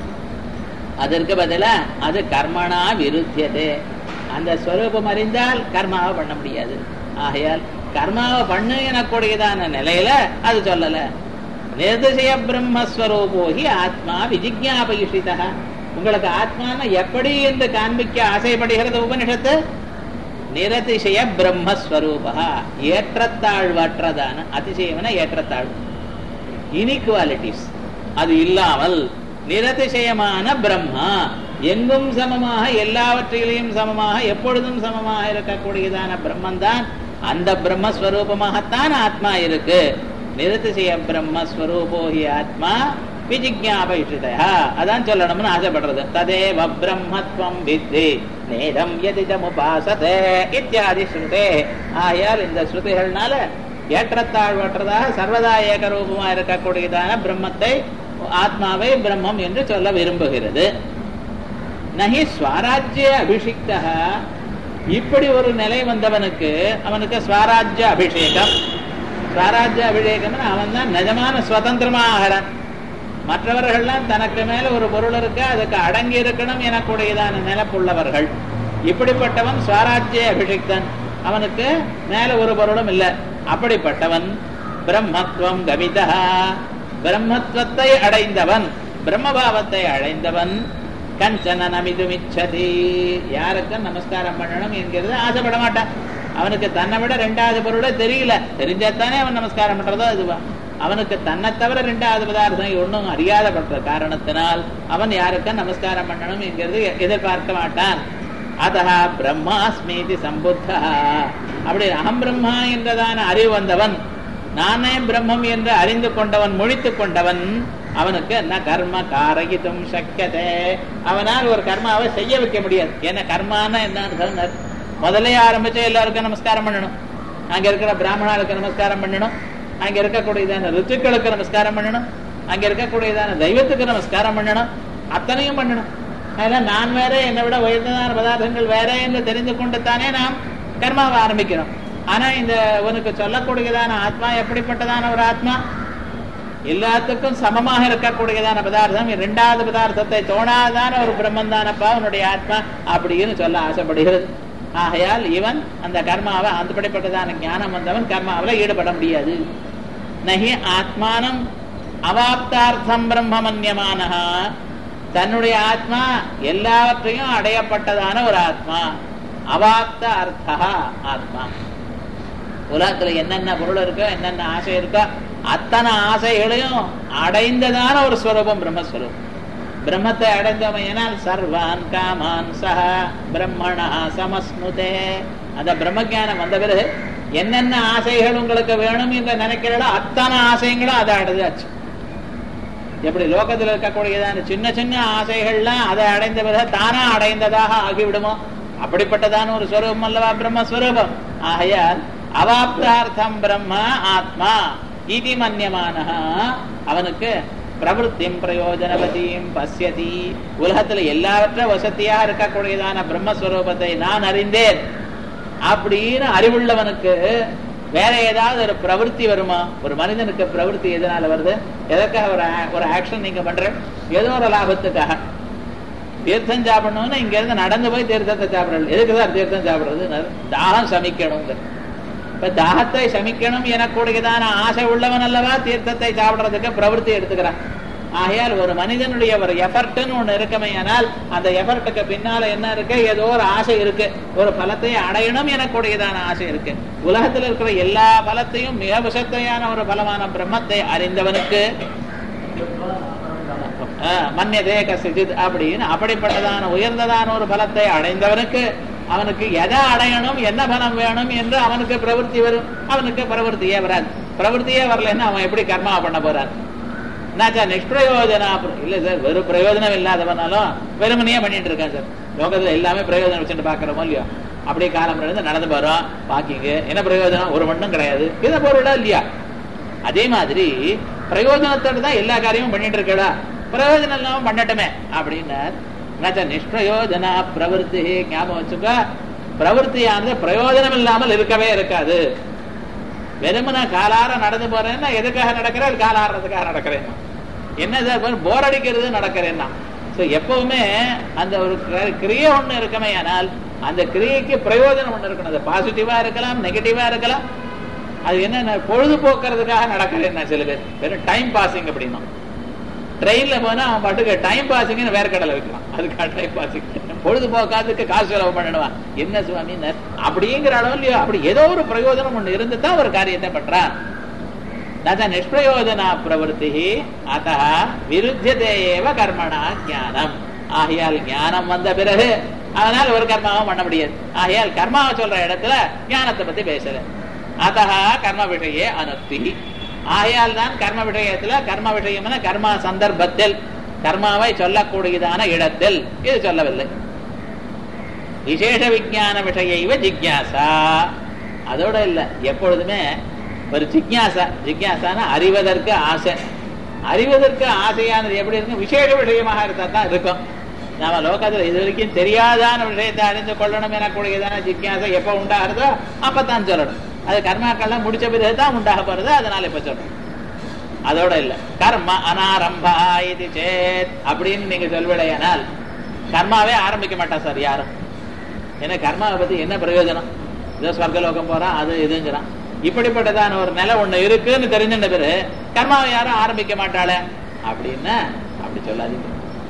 அதற்கு பதிலா அது கர்மனா விருத்தியது அந்த ஸ்வரூபம் அறிந்தால் கர்மாவை பண்ண முடியாது ஆகையால் கர்மாவை பண்ணு எனக்கூடியதான நிலையில அது சொல்லல நிர்திசய பிரம்மஸ்வரூபோகி ஆத்மா விஜிஜாபயிஷிதா உங்களுக்கு ஆத்மான எப்படி என்று காண்பிக்க ஆசைப்படுகிறது உபனிஷத்து நிரதிசய பிரம்மஸ்வரூபா ஏற்றத்தாழ்வற்றதான அதிசயம்னா ஏற்றத்தாழ்வு இனிக்வாலிட்டிஸ் அது இல்லாமல் நிரதிசயமான பிரம்மா எங்கும் சமமாக எல்லாவற்றிலையும் சமமாக எப்பொழுதும் சமமாக இருக்கக்கூடியதான பிரம்மன் தான் அந்த பிரம்மஸ்வரூபமாகத்தான் ஆத்மா இருக்கு நிரதிசய பிரம்மஸ்வரூபோகி ஆத்மா விஜிஜாபயிஷிதா அதான் சொல்லணும்னு ஆசைப்படுறது ததேவ பிரம்மத்வம் வித்தி நேதம் எதிதமுபாசதே இத்தியாதி ஸ்ருதே ஆயால் இந்த ஸ்ருதிகள்னால ஏற்றத்தாழ்வற்றதாக சர்வதா ஏகரூபமா இருக்கக்கூடியதான பிரம்மத்தை ஆத்மாவை பிரம்மம் என்று சொல்ல விரும்புகிறது நகி ஸ்வராஜ்ய அபிஷிக்தா இப்படி ஒரு நிலை வந்தவனுக்கு அவனுக்கு ஸ்வராஜ்ய அபிஷேகம் ஸ்வராஜ்ய அபிஷேகம்னு அவன் தான் நிஜமான சுதந்திரமா ஆகிறான் மற்றவர்கள்லாம் தனக்கு மேல ஒரு பொருள் இருக்கு அதுக்கு அடங்கி இருக்கணும் எனக்கூடியதான நிலப்புள்ளவர்கள் இப்படிப்பட்டவன் ஸ்வராஜ்ய அபிஷிக்தன் அவனுக்கு மேல ஒரு பொருளும் இல்லை அப்படிப்பட்டவன் பிரம்மத்துவம் கவிதா பிரம்மத்துவத்தை அடைந்தவன் பிரம்மபாவத்தை அடைந்தவன் கஞ்சன நமிதுமிச்சதி யாருக்கும் நமஸ்காரம் பண்ணணும் என்கிறது ஆசைப்பட மாட்டான் அவனுக்கு தன்னை விட ரெண்டாவது பொருளே தெரியல தெரிஞ்சாத்தானே அவன் நமஸ்காரம் பண்றதோ அதுவா அவனுக்கு தன்னை தவிர ரெண்டாவது பதார்த்தம் ஒன்றும் அறியாதப்பட்ட காரணத்தினால் அவன் யாருக்கும் நமஸ்காரம் பண்ணணும் என்கிறது எதிர்பார்க்க மாட்டான் அதா பிரம்மாஸ்மீதி சம்புத்தா அப்படி அகம் பிரம்மா என்றதான அறிவு வந்தவன் நானே பிரம்மம் என்று அறிந்து கொண்டவன் முழித்து கொண்டவன் அவனுக்கு என்ன கர்ம காரகிதும் சக்கியதே அவனால் ஒரு கர்மாவை செய்ய வைக்க முடியாது ஏன்னா கர்மானா என்னன்னு சொன்னார் முதல்ல ஆரம்பிச்சு எல்லாருக்கும் நமஸ்காரம் பண்ணணும் அங்க இருக்கிற பிராமணாளுக்கு நமஸ்காரம் பண்ணணும் அங்க இருக்கக்கூடியதான ரித்துக்களுக்கு நமஸ்காரம் பண்ணணும் அங்க இருக்கக்கூடியதான தெய்வத்துக்கு நமஸ்காரம் பண்ணணும் அத்தனையும் பண்ணணும் அதெல்லாம் நான் வேற என்னை விட உயர்ந்ததான பதார்த்தங்கள் வேற என்று தெரிந்து கொண்டு தானே நாம் கர்மாவை ஆரம்பிக்கிறோம் ஆனா இந்த உனக்கு சொல்லக்கூடியதான ஆத்மா எப்படிப்பட்டதான ஒரு ஆத்மா எல்லாத்துக்கும் சமமாக இருக்கக்கூடியதான பதார்த்தம் இரண்டாவது பதார்த்தத்தை தோணாதான ஒரு பிரம்மன் தானப்பா உன்னுடைய ஆத்மா அப்படின்னு சொல்ல ஆசைப்படுகிறது ஆகையால் இவன் அந்த கர்மாவை அந்தப்படிப்பட்டதான ஞானம் வந்தவன் கர்மாவில் ஈடுபட முடியாது நகி ஆத்மானம் அவாப்தார்த்தம் பிரம்மமன்யமானஹா தன்னுடைய ஆத்மா எல்லாவற்றையும் அடையப்பட்டதான ஒரு ஆத்மா அவாப்த அர்த்தா ஆத்மா உலகத்துல என்னென்ன பொருள் இருக்கோ என்னென்ன ஆசை இருக்கோ அத்தனை ஆசைகளையும் அடைந்ததான ஒரு ஸ்வரூபம் பிரம்மஸ்வரூபம் பிரம்மத்தை அடைந்தவனால் சர்வான் காமான் சஹ பிரம்மணா சமஸ்முதே அந்த பிரம்ம ஜானம் வந்த பிறகு என்னென்ன ஆசைகள் உங்களுக்கு வேணும் என்று நினைக்கிறீங்களோ அத்தனை ஆசைகளும் அதை அடைஞ்சாச்சு எப்படி லோகத்தில் இருக்கக்கூடியதான சின்ன சின்ன ஆசைகள்லாம் அதை அடைந்த பிறகு தானா அடைந்ததாக ஆகிவிடுமோ அப்படிப்பட்டதான ஒரு ஸ்வரூபம் அல்லவா பிரம்மஸ்வரூபம் ஆகையால் அவாப்தார்த்தம் பிரம்ம ஆத்மா இது மன்யமான அவனுக்கு பிரவருத்திம் பிரயோஜனவதியும் பசியதி உலகத்துல எல்லாவற்ற வசதியாக இருக்கக்கூடியதான பிரம்மஸ்வரூபத்தை நான் அறிந்தேன் அப்படின்னு அறிவுள்ளவனுக்கு வேற ஏதாவது ஒரு பிரவருத்தி வருமா ஒரு மனிதனுக்கு பிரவருத்தி எதனால வருது எதற்காக ஒரு ஒரு ஆக்ஷன் நீங்க பண்ற ஏதோ ஒரு லாபத்துக்காக தீர்த்தம் சாப்பிடணும்னு இங்க இருந்து நடந்து போய் தீர்த்தத்தை சாப்பிடறது எதுக்கு சார் தீர்த்தம் சாப்பிடுறது தாகம் சமிக்கணுங்க இப்ப தாகத்தை சமிக்கணும் எனக்கூடியதான ஆசை உள்ளவன் அல்லவா தீர்த்தத்தை சாப்பிடுறதுக்கு பிரவருத்தி எடுத்துக்கிறான் ஆகையால் ஒரு மனிதனுடைய ஒரு எஃபர்ட்னு ஒண்ணு இருக்குமையானால் அந்த எஃபர்ட்டுக்கு பின்னால என்ன இருக்கு ஏதோ ஒரு ஆசை இருக்கு ஒரு பலத்தை அடையணும் எனக்கூடியதான ஆசை இருக்கு உலகத்தில் இருக்கிற எல்லா பலத்தையும் மிக விசத்தையான ஒரு பலமான பிரம்மத்தை அறிந்தவனுக்கு மன்யதே கசிஜித் அப்படின்னு அப்படிப்பட்டதான உயர்ந்ததான ஒரு பலத்தை அடைந்தவனுக்கு அவனுக்கு எதை அடையணும் என்ன பலம் வேணும் என்று அவனுக்கு பிரவருத்தி வரும் அவனுக்கு பிரவருத்தியே வராது பிரவருத்தியே வரலன்னா அவன் எப்படி கர்மா பண்ண போறான் என்னாச்சா நிஷ்பிரயோஜனா இல்ல சார் வெறும் பிரயோஜனம் இல்லாதவனாலும் வெறுமனையே பண்ணிட்டு இருக்கான் சார் லோகத்துல எல்லாமே பிரயோஜனம் வச்சுட்டு பாக்குறோமோ இல்லையோ அப்படியே காலம் இருந்து நடந்து போறோம் வாக்கிங்கு என்ன பிரயோஜனம் ஒரு மண்ணும் கிடையாது இதை பொருளா இல்லையா அதே மாதிரி பிரயோஜனத்தோட தான் எல்லா காரியமும் பண்ணிட்டு இருக்கடா பிரயோஜனம் இல்லாம பண்ணட்டுமே அப்படின்னார் நிஷ்பிரயோஜனா பிரவருத்தி ஞாபகம் வச்சுக்க பிரவருத்தியானது பிரயோஜனம் இல்லாமல் இருக்கவே இருக்காது வெறுமன காலார நடந்து போறேன்னா எதுக்காக நடக்கிறேன் காலாடுறதுக்காக நடக்கிறேன் என்ன சார் போர் அடிக்கிறது நடக்கிறேன்னா ஸோ எப்பவுமே அந்த ஒரு கிரியை ஒண்ணு இருக்கமே ஆனால் அந்த கிரியைக்கு பிரயோஜனம் ஒண்ணு இருக்கணும் அது பாசிட்டிவா இருக்கலாம் நெகட்டிவா இருக்கலாம் அது என்ன பொழுதுபோக்குறதுக்காக நடக்கிறேன் சில பேர் வெறும் டைம் பாசிங் அப்படின்னா ட்ரெயின்ல போனா அவன் பாட்டுக்கு டைம் பாசிங்னு வேற கடலை வைக்கலாம் அதுக்காக டைம் பாசிங் பொழுதுபோக்காதுக்கு காசு செலவு பண்ணிடுவான் என்ன சுவாமி அப்படிங்கிற அளவு இல்லையோ அப்படி ஏதோ ஒரு பிரயோஜனம் ஒண்ணு இருந்து தான் ஒரு காரியத்தை பண்றான் நத நிஷ்பிரயோஜனா பிரவருத்தி அத்த விருத்தியதேவ கர்மணா ஞானம் ஆகையால் ஞானம் வந்த பிறகு அதனால் ஒரு கர்மாவும் பண்ண முடியாது ஆகையால் கர்மாவை சொல்ற இடத்துல ஞானத்தை பத்தி பேசல அத்த கர்ம விஷயே அனுத்தி ஆகையால் தான் கர்ம விஷயத்துல கர்ம விஷயம் கர்மா சந்தர்ப்பத்தில் கர்மாவை சொல்லக்கூடியதான இடத்தில் இது சொல்லவில்லை விசேஷ விஜயான விஷய ஜிக்யாசா அதோட இல்ல எப்பொழுதுமே ஒரு ஜிக்யாசா ஜிக்யாசான அறிவதற்கு ஆசை அறிவதற்கு ஆசையானது எப்படி இருக்கும் விசேஷ விஷயமாக இருந்தா தான் இருக்கும் நாம லோகத்துல இது வரைக்கும் தெரியாதான விஷயத்தை அறிந்து கொள்ளணும் எனக்கூடியதான ஜிக்யாசை எப்ப உண்டாகிறதோ அப்பதான் சொல்லணும் அது கர்மாக்கள்லாம் முடிச்ச பிறகு தான் உண்டாக போறது அதனால இப்ப சொல்லணும் அதோட இல்ல கர்ம அனாரம்பா இது சேத் அப்படின்னு நீங்க சொல்விடையானால் கர்மாவே ஆரம்பிக்க மாட்டான் சார் யாரும் ஏன்னா கர்மாவை பத்தி என்ன பிரயோஜனம் ஏதோ சொர்க்கலோகம் போறான் அது இதுங்கிறான் இப்படிப்பட்டதான ஒரு நிலை ஒண்ணு இருக்குன்னு தெரிஞ்சின்ற பிறகு கர்மாவை யாரும் ஆரம்பிக்க மாட்டாளே அப்படின்னா அப்படி சொல்லாதீங்க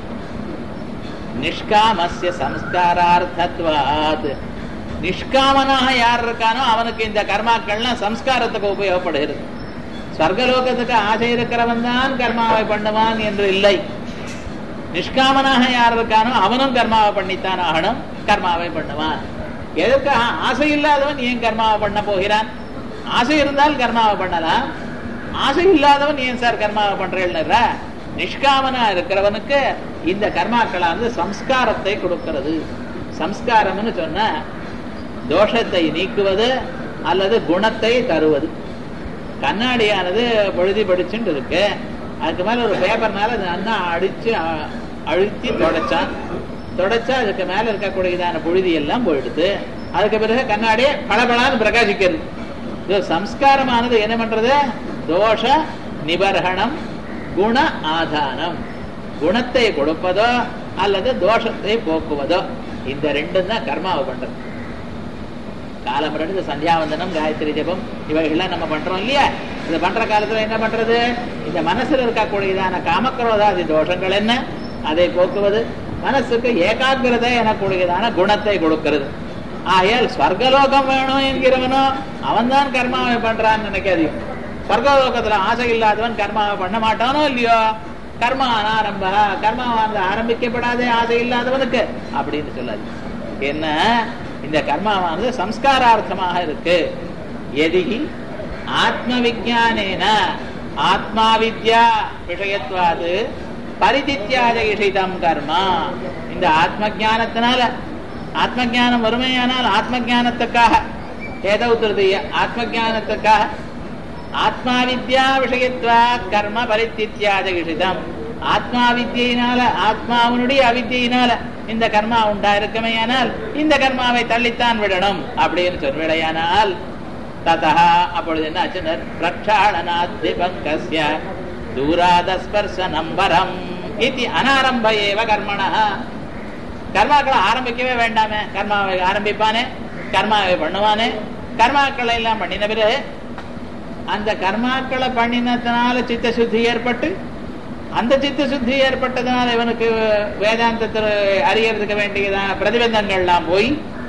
நிஷ்காமஸ்ய சம்ஸ்காரார்த்தத்வாத் நிஷ்காமனாக யார் இருக்கானோ அவனுக்கு இந்த கர்மாக்கள்லாம் சம்ஸ்காரத்துக்கு உபயோகப்படுகிறது ஸ்வர்கலோகத்துக்கு ஆசை இருக்கிறவன் தான் கர்மாவை பண்ணுவான் என்று இல்லை நிஷ்காமனாக யார் இருக்கானோ அவனும் கர்மாவை பண்ணித்தான் ஆகணும் கர்மாவை பண்ணுவான் எதற்கு ஆசை இல்லாதவன் ஏன் கர்மாவை பண்ண போகிறான் ஆசை இருந்தால் கர்மாவை பண்ணலாம் ஆசை இல்லாதவன் ஏன் சார் கர்மாவை பண்றேன் நிஷ்காமனா இருக்கிறவனுக்கு இந்த கர்மாக்களானது சம்ஸ்காரத்தை கொடுக்கிறது சம்ஸ்காரம்னு சொன்ன தோஷத்தை நீக்குவது அல்லது குணத்தை தருவது கண்ணாடியானது பொழுதி படிச்சுட்டு இருக்கு அதுக்கு மேல ஒரு பேப்பர்னால அது நல்லா அடிச்சு அழுத்தி தொடச்சான் தொடச்சா அதுக்கு மேல இருக்கக்கூடியதான புழுதி எல்லாம் போயிடுது அதுக்கு பிறகு கண்ணாடியே பளபளான்னு பிரகாசிக்கிறது இது சம்ஸ்காரமானது என்ன பண்றது தோஷ நிபர்கணம் குண ஆதானம் குணத்தை கொடுப்பதோ அல்லது தோஷத்தை போக்குவதோ இந்த ரெண்டும் தான் கர்மாவை பண்றது காலம் ரெண்டு சந்தியாவந்தனம் காயத்ரி ஜபம் இவைகள்லாம் நம்ம பண்றோம் இல்லையா இது பண்ற காலத்துல என்ன பண்றது இந்த மனசுல இருக்கக்கூடியதான காமக்ரோதாதி தோஷங்கள் என்ன அதை போக்குவது மனசுக்கு ஏகாகிரதை எனக்கூடியதான குணத்தை கொடுக்கிறது ஆகையால் ஸ்வர்கலோகம் வேணும் என்கிறவனோ அவன் தான் கர்மாவை பண்றான்னு நினைக்காதீங்க ஸ்வர்கலோகத்துல ஆசை இல்லாதவன் கர்மாவை பண்ண மாட்டானோ இல்லையோ கர்மா அனாரம்ப கர்மாவானது ஆரம்பிக்கப்படாதே ஆசை இல்லாதவனுக்கு அப்படின்னு சொல்லாது என்ன இந்த கர்மாவானது சம்ஸ்காரார்த்தமாக இருக்கு எதிகி ஆத்ம விஜானேன ஆத்மா வித்யா விஷயத்வாது பரிதித்யாத இஷிதம் கர்மா இந்த ஆத்ம ஜானத்தினால ஆத்ம ஜானம் வறுமையானால் ஆத்ம ஜானத்துக்காக ஏதோ திருதிய ஆத்ம ஜானத்துக்காக ஆத்மா வித்யா விஷயத்வா கர்ம பரித்தித்யாத இஷிதம் ஆத்மா வித்தியினால ஆத்மாவனுடைய அவித்தியினால இந்த கர்மா உண்டாயிருக்கமையானால் இந்த கர்மாவை தள்ளித்தான் விடணும் அப்படின்னு சொல்விடையானால் ததா அப்பொழுது என்ன ஆச்சுனர் பிரக்ஷாளனாத்தி பங்கஸ்ய தூராதஸ்பர்ச நம்பரம் இது அனாரம்ப ஏவ கர்மணா கர்மாக்களை ஆரம்பிக்கவே வேண்டாமே கர்மாவை ஆரம்பிப்பானே கர்மாவை பண்ணுவானே கர்மாக்களை எல்லாம் பண்ணின பிறகு அந்த கர்மாக்களை பண்ணினதுனால சித்த சுத்தி ஏற்பட்டு அந்த சித்த சுத்தி ஏற்பட்டதுனால இவனுக்கு வேதாந்தத்தில் அறியறதுக்கு வேண்டியதான பிரதிபந்தங்கள்லாம் போய்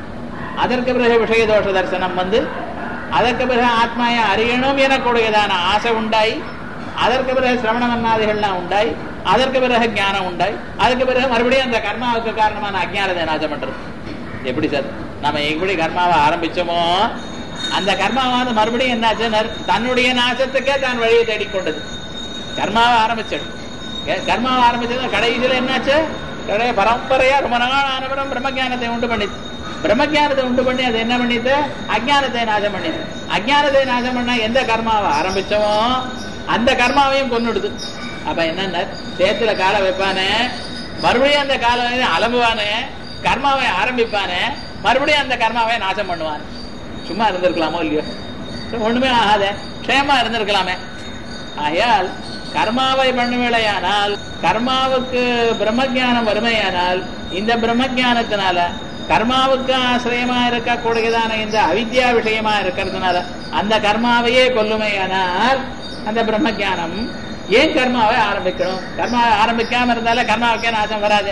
அதற்கு பிறகு விஷய தோஷ தரிசனம் வந்து அதற்கு பிறகு ஆத்மாயை அறியணும் எனக்கூடியதான ஆசை உண்டாய் அதற்கு பிறகு சிரவண மன்னாதிகள்லாம் உண்டாய் அதற்கு பிறகு ஞானம் உண்டாய் அதுக்கு பிறகு மறுபடியும் அந்த கர்மாவுக்கு காரணமான அஜானத்தை நாசம் பண்றது எப்படி சார் நம்ம எப்படி கர்மாவை ஆரம்பிச்சோமோ அந்த கர்மாவானது மறுபடியும் என்னாச்சு தன்னுடைய நாசத்துக்கே தான் வழியை தேடிக்கொண்டது கர்மாவை ஆரம்பிச்சிடும் கர்மாவை ஆரம்பிச்சது கடைசியில் என்னாச்சு கடை பரம்பரையா ரொம்ப நாள் ஆனவரும் பிரம்மஜானத்தை உண்டு பண்ணிது பிரம்மஜானத்தை உண்டு பண்ணி அது என்ன பண்ணிது அஜானத்தை நாசம் பண்ணிது அஜானத்தை நாசம் பண்ணா எந்த கர்மாவை ஆரம்பிச்சோமோ அந்த கர்மாவையும் கொன்னுடுது அப்ப என்னன்னா சேத்துல காலை வைப்பானே மறுபடியும் அந்த காலை அலம்புவானே கர்மாவை ஆரம்பிப்பானே மறுபடியும் அந்த கர்மாவை நாசம் பண்ணுவான் சும்மா இருந்திருக்கலாமோ இல்லையோ ஒண்ணுமே ஆகாத க்ஷேமா இருந்திருக்கலாமே ஆகையால் கர்மாவை பண்ணுவேளையானால் கர்மாவுக்கு பிரம்மஜானம் வறுமையானால் இந்த பிரம்மஜானத்தினால கர்மாவுக்கு ஆசிரியமா இருக்கக்கூடியதான இந்த அவித்யா விஷயமா இருக்கிறதுனால அந்த கர்மாவையே கொல்லுமையானால் அந்த பிரம்மஜானம் ஏன் கர்மாவை ஆரம்பிக்கணும் கர்மாவை ஆரம்பிக்காம இருந்தால கர்மாவுக்கே நாசம் வராது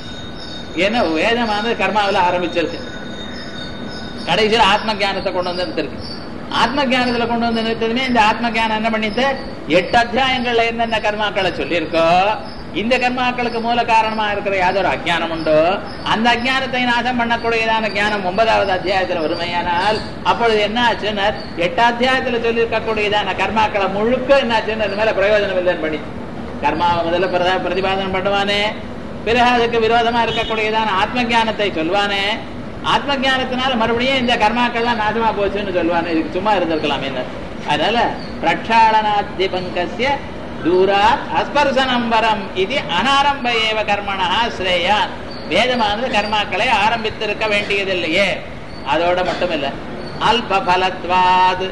ஏன்னா வேதமானது கர்மாவில் ஆரம்பிச்சிருக்கு கடைசியில் ஆத்ம ஜானத்தை கொண்டு வந்து நிறுத்திருக்கு ஆத்ம ஜானத்துல கொண்டு வந்து நிறுத்ததுமே இந்த ஆத்ம ஜானம் என்ன பண்ணிட்டு எட்டு அத்தியாயங்கள்ல என்னென்ன கர்மாக்களை சொல்லியிருக்கோ இந்த கர்மாக்களுக்கு மூல காரணமா இருக்கிற யாதொரு அஜானம் உண்டோ அந்த அஜானத்தை நாசம் பண்ணக்கூடியதான ஞானம் ஒன்பதாவது அத்தியாயத்துல வறுமையானால் அப்பொழுது என்ன ஆச்சுன்னா எட்டு அத்தியாயத்துல சொல்லி இருக்கக்கூடியதான கர்மாக்களை முழுக்க என்ன ஆச்சுன்னு அது மேல பிரயோஜனம் இல்லைன்னு பண்ணி கர்மாவை முதல்ல பிரதா பிரதிபாதனம் பண்ணுவானே பிறகு அதுக்கு விரோதமா இருக்கக்கூடியதான ஆத்ம ஜானத்தை சொல்வானே ஆத்ம ஜானத்தினால மறுபடியும் இந்த கர்மாக்கள்லாம் நாசமா போச்சுன்னு சொல்லுவானே இதுக்கு சும்மா இருந்திருக்கலாம் என்ன அதனால பிரக்ஷாளனாத்தி பங்கசிய தூராத் அஸ்பர்சனம்பரம் இது அனாரம்ப ஏவ கர்மணா ஸ்ரேயான் வேதமானது கர்மாக்களை ஆரம்பித்திருக்க வேண்டியதில்லையே அதோட மட்டும் இல்ல அல்பலத்வாத்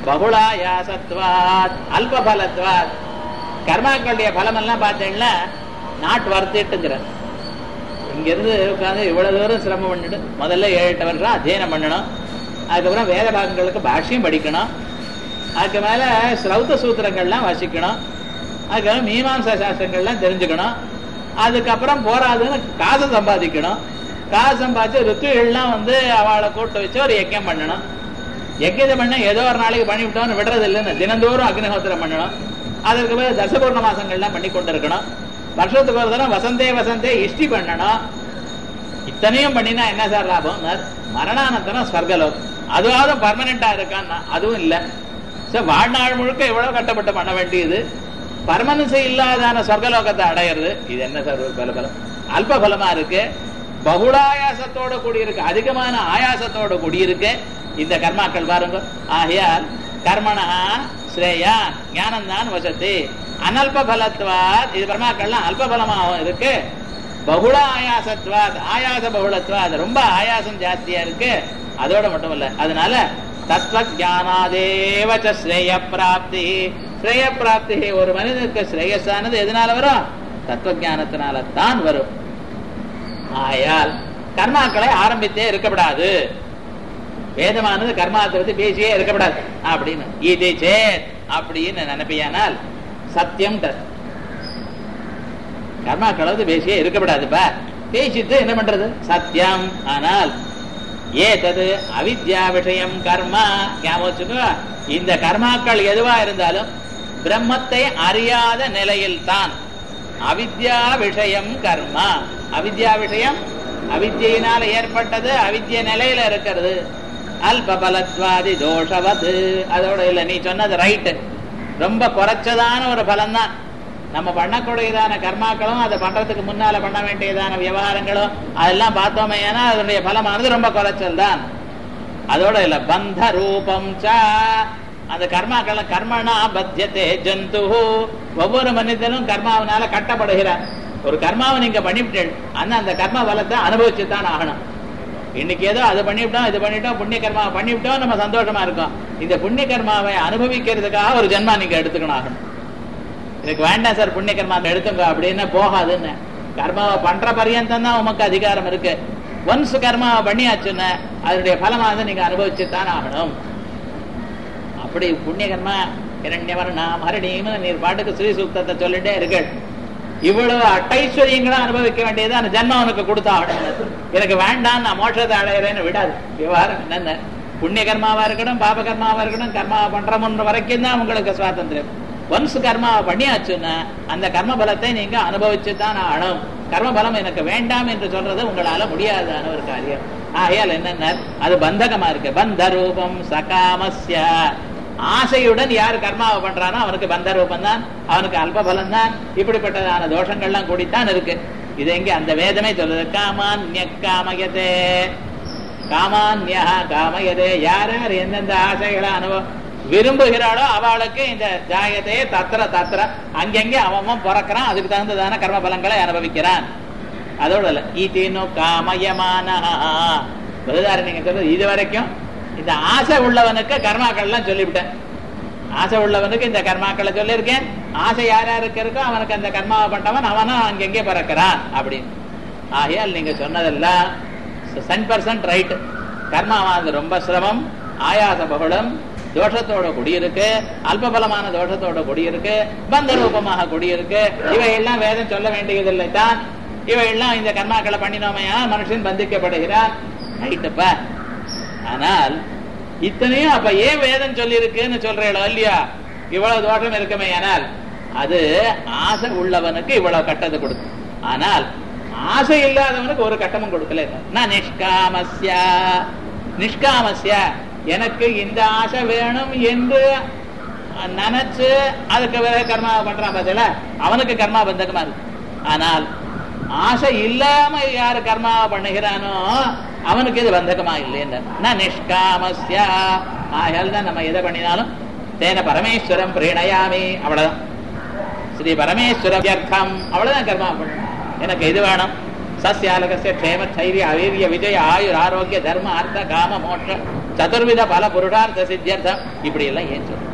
பகுளாயாசத்வாத் அல்பலத்வாத் கர்மாக்களுடைய பலம் எல்லாம் பார்த்தீங்கன்னா நாட் வர்த்திட்டுங்கிற இங்க இருந்து உட்காந்து இவ்வளவு தூரம் சிரமம் பண்ணிட்டு முதல்ல ஏழு எட்டு வருஷம் அத்தியனம் பண்ணணும் அதுக்கப்புறம் வேத பாகங்களுக்கு பாஷ்யம் படிக்கணும் அதுக்கு மேல ஸ்ரௌத்த சூத்திரங்கள்லாம் வாசிக்கணும் அதுக்கப்புறம் மீமாம்சா சாஸ்திரங்கள்லாம் தெரிஞ்சுக்கணும் அதுக்கப்புறம் போராதுன்னு காசு சம்பாதிக்கணும் காசு சம்பாதிச்சு ருத்துகள்லாம் வந்து அவளை கூட்டு வச்சு ஒரு யஜ்யம் பண்ணணும் யஜ்யத்தை பண்ண ஏதோ ஒரு நாளைக்கு பண்ணி விட்டோம்னு விடுறது இல்லைன்னு தினந்தோறும் அக்னிஹோத்திரம் பண்ணணும் அதற்கு பிறகு தசபூர்ண மாசங்கள்லாம் பண்ணி கொண்டிருக்கணும் வருஷத்துக்கு ஒரு தரம் வசந்தே வசந்தே இஷ்டி பண்ணணும் இத்தனையும் பண்ணினா என்ன சார் லாபம் மரணானந்தரம் ஸ்வர்கலோகம் அதுவாவது பர்மனண்டா இருக்கான்னா அதுவும் இல்லை சார் வாழ்நாள் முழுக்க எவ்வளவு கட்டப்பட்டு பண்ண வேண்டியது பர்மனன்ஸ் இல்லாதான சொர்க்கலோகத்தை அடையிறது இது என்ன சார் ஒரு பலபலம் அல்ப பலமா இருக்கு பகுடாயாசத்தோட கூடியிருக்கு அதிகமான ஆயாசத்தோட கூடியிருக்கு இந்த கர்மாக்கள் பாருங்க ஆகையால் கர்மணா ஸ்ரேயா ஞானம் தான் வசதி அனல்ப பலத்வாத் இது கர்மாக்கள்லாம் அல்ப பலமாகவும் இருக்கு பகுள ஆயாசத்வாத் ஆயாச பகுளத்வாத் ரொம்ப ஆயாசம் ஜாஸ்தியா இருக்கு அதோட மட்டும் இல்ல அதனால தத்துவ ஜானாதேவச்ச ஸ்ரேய பிராப்தி ஸ்ரேய பிராப்தி ஒரு மனிதனுக்கு ஸ்ரேயஸானது எதனால வரும் தத்துவ ஞானத்தினால தான் வரும் ஆயால் கர்மாக்களை ஆரம்பித்தே இருக்கக்கூடாது வேதமானது கர்மாத்தை பத்தி பேசியே இருக்கக்கூடாது அப்படின்னு இது சேத் அப்படின்னு நினைப்பியானால் சத்தியம் கர்மாக்களை வந்து பேசியே இருக்கக்கூடாதுப்பா பேசிட்டு என்ன பண்றது சத்தியம் ஆனால் ஏதது அவித்யா விஷயம் கர்மா ஞாபகம் வச்சுக்கோ இந்த கர்மாக்கள் எதுவா இருந்தாலும் பிரம்மத்தை அறியாத நிலையில் தான் அவித்யா விஷயம் கர்மா அவித்யா விஷயம் அவித்தியினால ஏற்பட்டது அவித்ய நிலையில இருக்கிறது அல்ப பலத்வாதி தோஷவது அதோட இல்ல நீ சொன்னது ரைட்டு ரொம்ப குறைச்சதான ஒரு பலம் தான் நம்ம பண்ணக்கூடியதான கர்மாக்களும் அதை பண்றதுக்கு முன்னால பண்ண வேண்டியதான விவகாரங்களும் அதெல்லாம் பார்த்தோமே ஏன்னா அதனுடைய பலமானது ரொம்ப குறைச்சல் தான் அதோட இல்ல பந்த ரூபம் ச அந்த கர்மாக்கள் கர்மனா பத்தியத்தே ஜந்து ஒவ்வொரு மனிதனும் கர்மாவினால கட்டப்படுகிறார் ஒரு கர்மாவை நீங்க பண்ணிவிட்டீள் ஆனா அந்த கர்மா பலத்தை அனுபவிச்சு தான் ஆகணும் இன்னைக்கு ஏதோ அது பண்ணிவிட்டோம் இது பண்ணிட்டோம் புண்ணிய கர்மாவை பண்ணிவிட்டோம் நம்ம சந்தோஷமா இருக்கோம் இந்த புண்ணிய கர்மாவை அனுபவிக்கிறதுக்காக ஒரு ஜென்மா நீங்க எடுத்துக்கணும் ஆகணும் எனக்கு வேண்டாம் சார் புண்ணிய கர்மா எடுத்துங்க அப்படின்னு போகாதுன்னு கர்மாவை பண்ற பரியந்தம் தான் உமக்கு அதிகாரம் இருக்கு ஒன்ஸ் கர்மாவை பண்ணியாச்சுன்னு அதனுடைய பலமானது நீங்க அனுபவிச்சு தான் ஆகணும் அப்படி புண்ணிய கர்மா இரண்யவர்ணா மரணியும் நீர் பாட்டுக்கு ஸ்ரீ சூக்தத்தை சொல்லிட்டே இருக்கள் இவ்வளவு அட்டைஸ்வரியங்களும் அனுபவிக்க வேண்டியது அந்த ஜென்மம் உனக்கு கொடுத்தாகணும் எனக்கு வேண்டாம் நான் மோட்சத்தை அடையிறேன்னு விடாது விவகாரம் என்னென்ன புண்ணிய கர்மாவா இருக்கட்டும் பாப கர்மாவா இருக்கட்டும் கர்மாவை பண்றமுன்ற வரைக்கும் தான் உங்களுக்கு சுவாதந்திரம் ஒன்ஸ் கர்மாவை பண்ணியாச்சுன்னா அந்த கர்ம பலத்தை நீங்க அனுபவிச்சு தான் ஆகணும் கர்ம பலம் எனக்கு வேண்டாம் என்று சொல்றது உங்களால முடியாதான ஒரு காரியம் ஆகையால் என்னென்ன அது பந்தகமா இருக்கு பந்த ரூபம் சகாமஸ்ய ஆசையுடன் யார் கர்மாவை பண்றானோ அவனுக்கு பந்த ரூபம் தான் அவனுக்கு அல்ப பலம் தான் இப்படிப்பட்டதான தோஷங்கள்லாம் கூடித்தான் இருக்கு இது எங்க அந்த வேதமே சொல்லுது காமான்ய காமயதே காமான்யா காமயதே யார் யார் எந்தெந்த ஆசைகளை அனுபவம் விரும்புகிறாளோ அவளுக்கு இந்த ஜாயத்தையே தத்திர தத்திர அங்கங்கே அவன் பிறக்கிறான் அதுக்கு தகுந்ததான கர்ம பலங்களை அனுபவிக்கிறான் அதோட இல்ல ஈத்தீனு காமயமான நீங்க சொல்றது இது வரைக்கும் இந்த ஆசை உள்ளவனுக்கு கர்மாக்கள்லாம் சொல்லிவிட்டேன் ஆசை உள்ளவனுக்கு இந்த கர்மாக்களை சொல்லியிருக்கேன் ஆசை யார் யாருக்கு இருக்கோ அவனுக்கு அந்த கர்மாவை பண்ணவன் அவனும் அங்கெங்கே பிறக்கிறான் அப்படின்னு ஆகையால் நீங்க சொன்னதெல்லாம் சென் பர்சன்ட் ரைட் கர்மாவானது ரொம்ப சிரமம் ஆயாச பகுலம் தோஷத்தோட குடியிருக்கு அல்பபலமான தோஷத்தோட குடியிருக்கு பந்த ரூபமாக குடியிருக்கு இவையெல்லாம் வேதம் சொல்ல வேண்டியதில்லை தான் இவையெல்லாம் இந்த கர்மாக்களை பண்ணினோமையா மனுஷன் பந்திக்கப்படுகிறான் ரைட்டுப்பா ஆனால் இத்தனையும் அப்ப ஏன் வேதம் சொல்லி இருக்குன்னு சொல்றீங்களோ இல்லையா இவ்வளவு தோஷம் இருக்குமே ஆனால் அது ஆசை உள்ளவனுக்கு இவ்வளவு கட்டத்தை கொடுக்கும் ஆனால் ஆசை இல்லாதவனுக்கு ஒரு கட்டமும் கொடுக்கல நான் நிஷ்காமஸ்யா நிஷ்காமஸ்யா எனக்கு இந்த ஆசை வேணும் என்று நினைச்சு அதுக்கு வேற கர்மா பண்றான் பார்த்தல அவனுக்கு கர்மா பந்தகமா இருக்கு ஆனால் ஆசை இல்லாம யாரு கர்மாவை பண்ணுகிறானோ அவனுக்கு இது பந்தகமா இல்லைன்னு நிஷ்காமஸ்யா ஆயால் தான் நம்ம எதை பண்ணினாலும் தேன பரமேஸ்வரம் பிரீணயாமி அவ்வளவுதான் ஸ்ரீ பரமேஸ்வர வியர்த்தம் அவ்வளவுதான் கர்மா பண்ணணும் எனக்கு இது வேணும் சசியாலகசிய க்ஷேம தைரிய அவீரிய விஜய ஆயுர் ஆரோக்கிய தர்ம அர்த்த காம மோட்ச சதுர்வித பல புருஷார்த்த சித்தியர்த்தம் இப்படி எல்லாம் ஏன் சொல்ல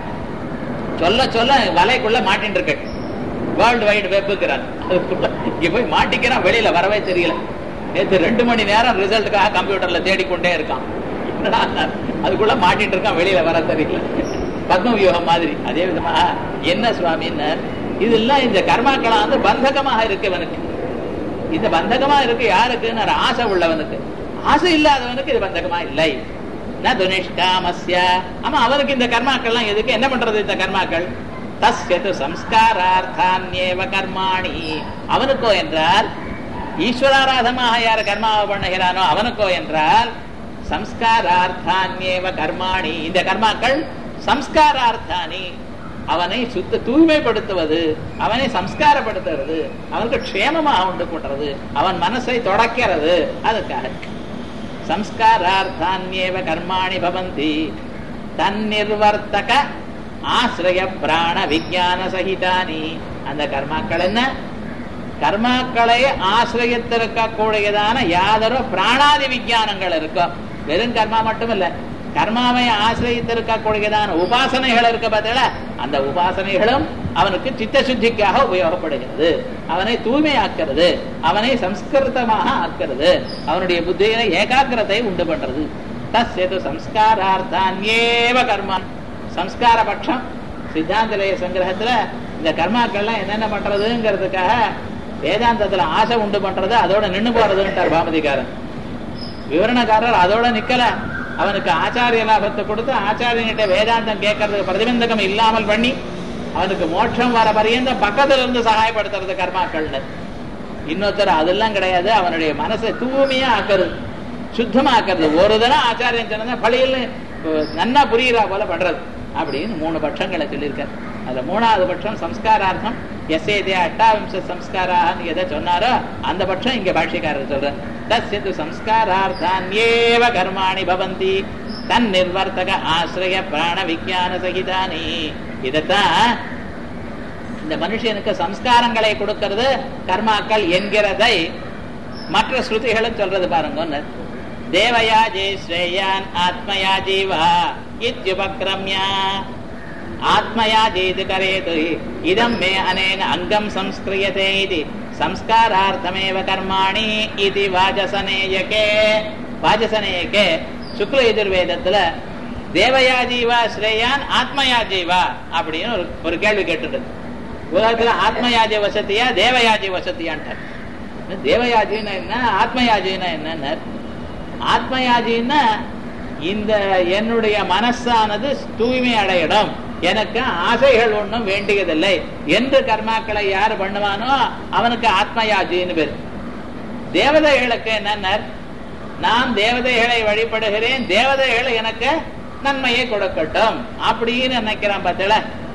சொல்ல சொல்ல வலைக்குள்ள மாட்டின்னு இருக்கு வேர்ல்டு வைடு வெப்புக்கிறான் அதுக்குள்ள இங்க போய் மாட்டிக்கிறான் வெளியில வரவே தெரியல நேற்று ரெண்டு மணி நேரம் ரிசல்ட்டுக்காக கம்ப்யூட்டர்ல தேடிக்கொண்டே இருக்கான் என்னடா அதுக்குள்ள மாட்டிட்டு இருக்கான் வெளியில வர தெரியல பத்ம வியூகம் மாதிரி அதே விதமா என்ன சுவாமின்னு இதெல்லாம் இந்த கர்மாக்களா வந்து பந்தகமாக இருக்கு இவனுக்கு இந்த பந்தகமா இருக்கு யாருக்குன்னு ஆசை உள்ளவனுக்கு ஆசை இல்லாதவனுக்கு இது பந்தகமா இல்லை துனிஷ்காமஸ்ய ஆமா அவனுக்கு இந்த கர்மாக்கள்லாம் எதுக்கு என்ன பண்றது இந்த கர்மாக்கள் தஸ்யது சம்ஸ்காரார்த்தான்யேவ கர்மாணி அவனுக்கோ என்றால் ஈஸ்வராராதமாக யார் கர்மாவை பண்ணுகிறானோ அவனுக்கோ என்றால் சம்ஸ்காரார்த்தான்யேவ கர்மாணி இந்த கர்மாக்கள் சம்ஸ்காரார்த்தானி அவனை சுத்த தூய்மைப்படுத்துவது அவனை சம்ஸ்காரப்படுத்துறது அவனுக்கு க்ஷேமமாக உண்டு கொட்டுறது அவன் மனசை தொடக்கிறது அதுக்காக சம்ஸ்காரார்த்தான்யேவ கர்மாணி பவந்தி தன்னிர்வர்த்தக ஆசிரிய பிராண விஜான சகிதானி அந்த கர்மாக்கள் என்ன கர்மாக்களை ஆசிரியத்திருக்க கூடியதான யாதரோ பிராணாதி விஜயானங்கள் இருக்கும் வெறும் கர்மா மட்டும் இல்ல கர்மாவை ஆசிரியத்திருக்கக்கூடியதான உபாசனைகள் இருக்க பார்த்தீங்களா அந்த உபாசனைகளும் அவனுக்கு சித்த சுத்திக்காக உபயோகப்படுகிறது அவனை தூய்மையாக்கிறது அவனை சம்ஸ்கிருதமாக ஆக்கிறது அவனுடைய புத்தியில ஏகாகிரத்தை உண்டு பண்றது தஸ்யது சம்ஸ்காரார்த்தான்யேவ கர்மா சம்ஸ்கார பட்சம் சித்தாந்தலய சங்கிரகத்துல இந்த கர்மாக்கள்லாம் என்னென்ன பண்றதுங்கிறதுக்காக வேதாந்தத்துல ஆசை உண்டு பண்றது அதோட நின்னு போறதுன்ட்டார் பாமதிகாரன் விவரணக்காரர் அதோட நிக்கல அவனுக்கு ஆச்சாரிய லாபத்தை கொடுத்து ஆச்சாரியன்கிட்ட வேதாந்தம் கேட்கறதுக்கு பிரதிபந்தகம் இல்லாமல் பண்ணி அவனுக்கு மோட்சம் வர பரியந்த பக்கத்துல இருந்து சகாயப்படுத்துறது கர்மாக்கள்னு இன்னொருத்தர் அதெல்லாம் கிடையாது அவனுடைய மனசை தூய்மையா ஆக்குறது சுத்தமா ஆக்குறது ஒரு தடவை ஆச்சாரியன் சொன்னா பழியில் நன்னா புரியுறா போல பண்றது அப்படின்னு மூணு பட்சங்களை சொல்லியிருக்காரு அதுல மூணாவது பட்சம் சம்ஸ்காரார்த்தம் எஸ் ஏதே அட்டாவிம்ச சம்ஸ்காரான்னு எதை சொன்னாரோ அந்த பட்சம் இங்க பாஷ்யக்காரர் சொல்ற தஸ்யது சம்ஸ்காரார்த்தான்யேவ கர்மாணி பவந்தி தன் நிர்வர்த்தக ஆசிரிய பிராண விஜயான சகிதானி இதத்தான் இந்த மனுஷனுக்கு சம்ஸ்காரங்களை கொடுக்கிறது கர்மாக்கள் என்கிறதை மற்ற ஸ்ருதிகளும் சொல்றது பாருங்க தேவயாஜி ஸ்ரேயான் ஆத்மயா ஜீவா இத்யுபக்ரம்யா ஆத்மயா ஜீது கரேது இதம் மே அனேன அங்கம் சம்ஸ்கிரியதே இது சம்ஸ்காரார்த்தமேவ கர்மாணி இது வாஜசனேயகே வாஜசனேயகே சுக்ல எதிர்வேதத்துல தேவயா ஜீவா ஸ்ரேயான் ஆத்மயா ஜீவா அப்படின்னு ஒரு ஒரு கேள்வி கேட்டுட்டு உலகத்துல ஆத்மயாஜி வசதியா தேவயாஜி வசதியான்ட்டார் தேவயாஜின்னா என்ன ஆத்மயாஜின்னா என்ன ஆத்மயாஜின்னா இந்த என்னுடைய மனசானது தூய்மை அடையிடும் எனக்கு ஆசைகள் ஒன்றும் வேண்டியதில்லை என்று கர்மாக்களை யார் பண்ணுவானோ அவனுக்கு ஆத்மயாஜின்னு பேர் தேவதைகளுக்கு என்ன நான் தேவதைகளை வழிபடுகிறேன் தேவதைகள் எனக்கு நன்மையை கொடுக்கட்டும் அப்படின்னு நினைக்கிறான் பார்த்தல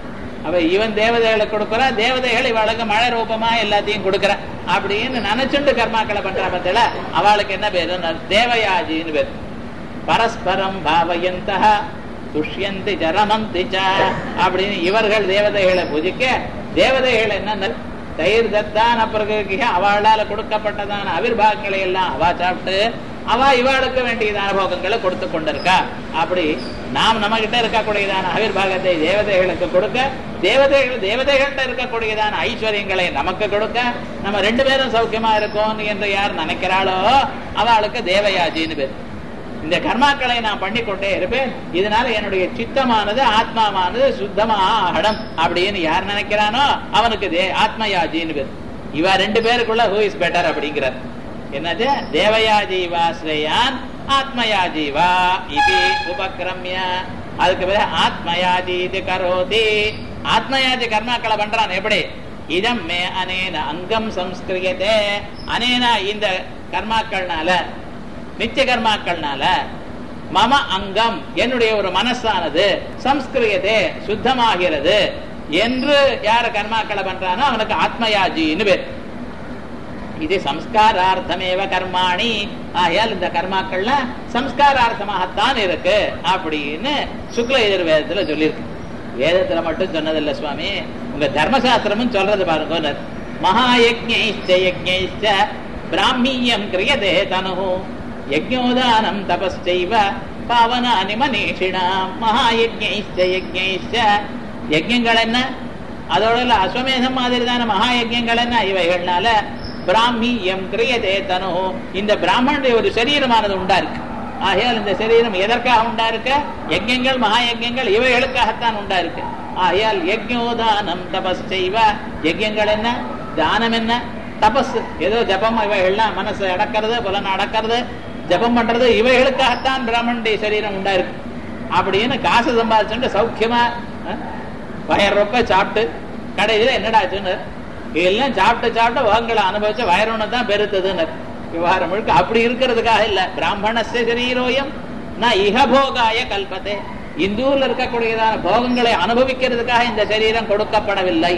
அவ இவன் தேவதைகளை கொடுக்கறா தேவதைகள் இவளுக்கு மழை ரூபமா எல்லாத்தையும் கொடுக்கற அப்படின்னு நினைச்சுண்டு கர்மாக்களை பண்றா பார்த்தல அவளுக்கு என்ன பேரு தேவயாஜின்னு பேரு பரஸ்பரம் பாவயந்த துஷ்யந்தி ஜரமந்தி அப்படின்னு இவர்கள் தேவதைகளை பூஜிக்க தேவதைகள் என்ன தயிர் தத்தான பிறகு அவளால கொடுக்கப்பட்டதான அவிர்வாகங்களை எல்லாம் அவா சாப்பிட்டு அவ இவாளுக்கு வேண்டியதான போகங்களை கொடுத்து கொண்டிருக்கா அப்படி நாம் நம்ம கிட்ட இருக்கக்கூடியதான அவிர்வாகத்தை தேவதைகளுக்கு கொடுக்க தேவதைகள் தேவதைகள்கிட்ட இருக்கக்கூடியதான ஐஸ்வர்யங்களை நமக்கு கொடுக்க நம்ம ரெண்டு பேரும் சௌக்கியமா இருக்கோம் என்று யார் நினைக்கிறாளோ அவளுக்கு தேவயாஜின்னு பேர் இந்த கர்மாக்களை நான் பண்ணிக்கொண்டே இருப்பேன் இதனால என்னுடைய சித்தமானது ஆத்மாவானது சுத்தமா ஆகடம் அப்படின்னு யார் நினைக்கிறானோ அவனுக்கு தே ஆத்மயாஜின்னு பேர் இவ ரெண்டு பேருக்குள்ள ஹூ இஸ் பெட்டர் அப்படிங்கிறார் என்னது தேவயாஜீவா ஸ்ரேயான் ஆத்மயாஜீவா இது உபக்கிரமிய அதுக்கு பிறகு ஆத்மயாஜி இது கரோதி ஆத்மயாஜி கர்மாக்களை பண்றான் எப்படி இதம் மே அனேன அங்கம் சம்ஸ்கிரியதே அனேனா இந்த கர்மாக்கள்னால நித்திய கர்மாக்கள்னால மம அங்கம் என்னுடைய ஒரு மனசானது சம்ஸ்கிரியதே சுத்தமாகிறது என்று யார கர்மாக்களை பண்றானோ அவனுக்கு ஆத்மயாஜின்னு பேர் இது சம்ஸ்காரார்த்தமேவ கர்மாணி ஆகையால் இந்த கர்மாக்கள்ல சம்ஸ்காரார்த்தமாகத்தான் இருக்கு அப்படின்னு சுக்ல எதிர்வேதத்துல சொல்லியிருக்கு வேதத்துல மட்டும் சொன்னதில்ல சுவாமி உங்க தர்மசாஸ்திரமும் சொல்றது பாருங்க மகாயஜ்ஞைச்ச யஜ்ஞைச்ச பிராமியம் கிரியதே தனு யஜ்ஞோதானம் தபஸ்சைவ பாவனானி மனீஷிணாம் மகாயஜ்ஞைச்ச யஜ்ஞைச்ச யஜ்யங்கள் என்ன அதோட அஸ்வமேதம் மாதிரி தான மகா யஜ்யங்கள் என்ன இவைகள்னால பிராமியம் கிரியதே தனு இந்த பிராமணனுடைய ஒரு சரீரமானது உண்டா இருக்கு ஆகையால் இந்த சரீரம் எதற்காக உண்டா இருக்க யஜ்யங்கள் மகா யஜ்யங்கள் இவைகளுக்காகத்தான் உண்டா இருக்கு ஆகையால் யஜ்யோதானம் தபஸ் செய்வ யஜ்யங்கள் என்ன தானம் என்ன தபஸ் ஏதோ ஜபம் இவைகள்லாம் மனசு அடக்கிறது புலன் அடக்கிறது ஜபம் பண்றது இவைகளுக்காகத்தான் பிராமணுடைய சரீரம் உண்டா இருக்கு அப்படின்னு காசு சம்பாதிச்சுட்டு சௌக்கியமா வயர் ரொப்ப சாப்பிட்டு கடைசியில என்னடாச்சுன்னு எல்லாம் சாப்பிட்டு சாப்பிட்டு வகங்களை அனுபவிச்ச வயரொன்னு தான் பெருத்ததுன்னு விவகாரம் முழுக்க அப்படி இருக்கிறதுக்காக இல்ல பிராமணஸ்ய சரீரோயம் நான் இகபோகாய கல்பத்தே இந்தூர்ல இருக்கக்கூடியதான போகங்களை அனுபவிக்கிறதுக்காக இந்த சரீரம் கொடுக்கப்படவில்லை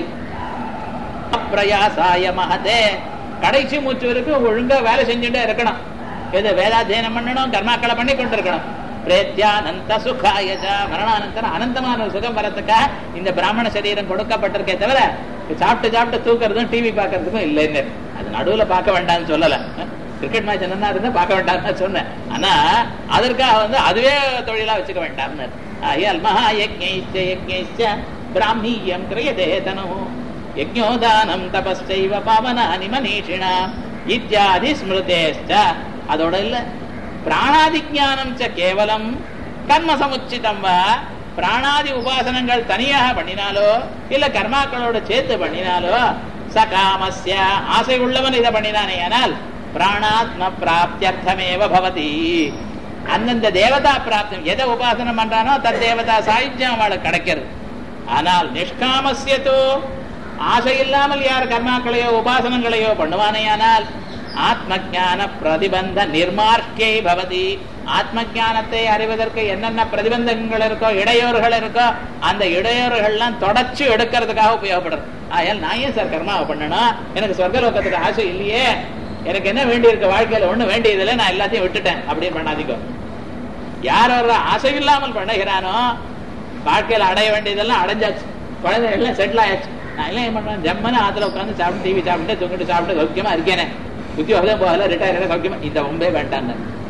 அப்பிரயாசாய மகதே கடைசி மூச்சு வரைக்கும் ஒழுங்கா வேலை செஞ்சுட்டே இருக்கணும் எது வேதாத்தியனம் பண்ணணும் கர்மாக்களை பண்ணி கொண்டு இருக்கணும் பிரேத்யானந்த சுகாயஜ மரணானந்தரம் அனந்தமான ஒரு சுகம் வரத்துக்காக இந்த பிராமண சரீரம் கொடுக்கப்பட்டிருக்கே தவிர சாப்பிட்டு சாப்பிட்டு தூக்குறதும் டிவி பார்க்கறதுக்கும் இல்லைன்னு அது நடுவுல பார்க்க வேண்டாம்னு சொல்லல கிரிக்கெட் மேட்ச் என்னன்னா இருந்தா பார்க்க வேண்டாம்னு சொன்னேன் ஆனா அதற்காக வந்து அதுவே தொழிலா வச்சுக்க வேண்டாம்னு ஆகையால் மகா யஜ்ஞைச்ச யஜ்ஞைச்ச பிராமீயம் கிரியதே தனு யஜ்ஞோதானம் தபஸ்சைவ பாவனானி மனீஷிணா இத்தியாதி ஸ்மிருதேஷ்ட அதோட இல்ல பிராணாதி ஞானம் ச கேவலம் கர்ம சமுச்சிதம் வா பிராணாதி உபாசனங்கள் தனியாக பண்ணினாலோ இல்ல கர்மாக்களோட சேர்த்து பண்ணினாலோ சகாமஸ்ய ஆசை உள்ளவன் இதை பண்ணினானே ஆனால் பிராணாத்ம பிராப்தியர்த்தமேவ பவதி அந்தந்த தேவதா பிராப்தம் எதை உபாசனம் பண்றானோ தத் தேவதா சாயுஜ்யம் அவளுக்கு கிடைக்கிறது ஆனால் நிஷ்காமசியத்தோ ஆசை இல்லாமல் யார் கர்மாக்களையோ உபாசனங்களையோ பண்ணுவானேயானால் ஆத்ம ஞான பிரதிபந்த நிர்மார்க்கே பவதி ஆத்ம ஞானத்தை அறிவதற்கு என்னென்ன பிரதிபந்தங்கள் இருக்கோ இடையூறுகள் இருக்கோ அந்த இடையூறுகள்லாம் தொடச்சு எடுக்கிறதுக்காக உபயோகப்படுறது ஆயால் நான் ஏன் சார் கர்மாவை பண்ணணும் எனக்கு சொர்க்கலோகத்துக்கு ஆசை இல்லையே எனக்கு என்ன வேண்டி இருக்க வாழ்க்கையில ஒண்ணு வேண்டியதில்லை நான் எல்லாத்தையும் விட்டுட்டேன் அப்படின்னு பண்ணாதீங்க யார் ஒரு ஆசை இல்லாமல் பண்ணுகிறானோ வாழ்க்கையில அடைய வேண்டியதெல்லாம் அடைஞ்சாச்சு குழந்தை எல்லாம் செட்டில் ஆயாச்சு நான் எல்லாம் என்ன பண்றேன் ஜம்மனு ஆத்துல உட்காந்து சாப்பிட்டு டிவி சாப்பிட்டு தூங்கிட்டு சாப்பிட்டு சௌக்கியமா இருக்கேனே உத்தியோகம் போகல ரிட்டையர் சௌக்கியமா இந்த ஒம்பே வேண்டாங்க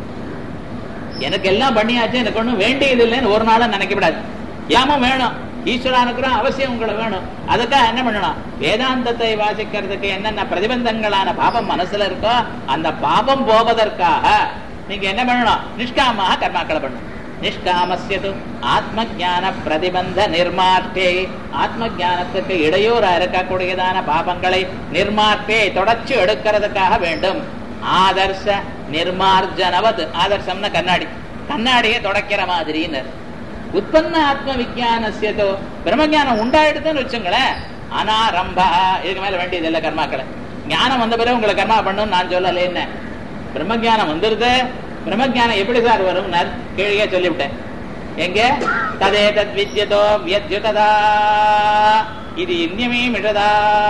எனக்கு எல்லாம் பண்ணியாச்சு எனக்கு ஒண்ணும் வேண்டியது இல்லைன்னு ஒரு நாளும் நினைக்கப்படாது ஏமும் வேணும் ஈஸ்வர அனுக்கிறம் அவசியம் உங்களை வேணும் அதுக்காக என்ன பண்ணணும் வேதாந்தத்தை வாசிக்கிறதுக்கு என்னென்ன பிரதிபந்தங்களான பாபம் மனசுல இருக்கோ அந்த பாபம் போவதற்காக நீங்க என்ன பண்ணணும் நிஷ்காமாக கர்மாக்களை பண்ணணும் நிஷ்காமசியது ஆத்ம ஜான பிரதிபந்த நிர்மார்த்தே ஆத்ம ஜானத்துக்கு இடையூறா இருக்கக்கூடியதான பாபங்களை நிர்மார்த்தே தொடர்ச்சி எடுக்கிறதுக்காக வேண்டும் ஆதர்ச நிர்மார்ஜனவது ஆதர்சம்னா கண்ணாடி கண்ணாடியை தொடக்கிற மாதிரின்னு உற்பத்த ஆத்ம விஜயானசியதோ பிரம்மஜானம் உண்டாயிடுதுன்னு வச்சுங்களேன் அனாரம்பா இதுக்கு மேல வேண்டியது இல்லை கர்மாக்களை ஞானம் வந்த பிறகு உங்களை கர்மா பண்ணும் நான் சொல்லல என்ன பிரம்மஜானம் வந்துருது பிரம்மஜானம் எப்படி சார் வரும் கீழே சொல்லிவிட்டேன் எங்க ததே தத் வித்யதோ வியத்யுததா இது இன்னமே மிழதா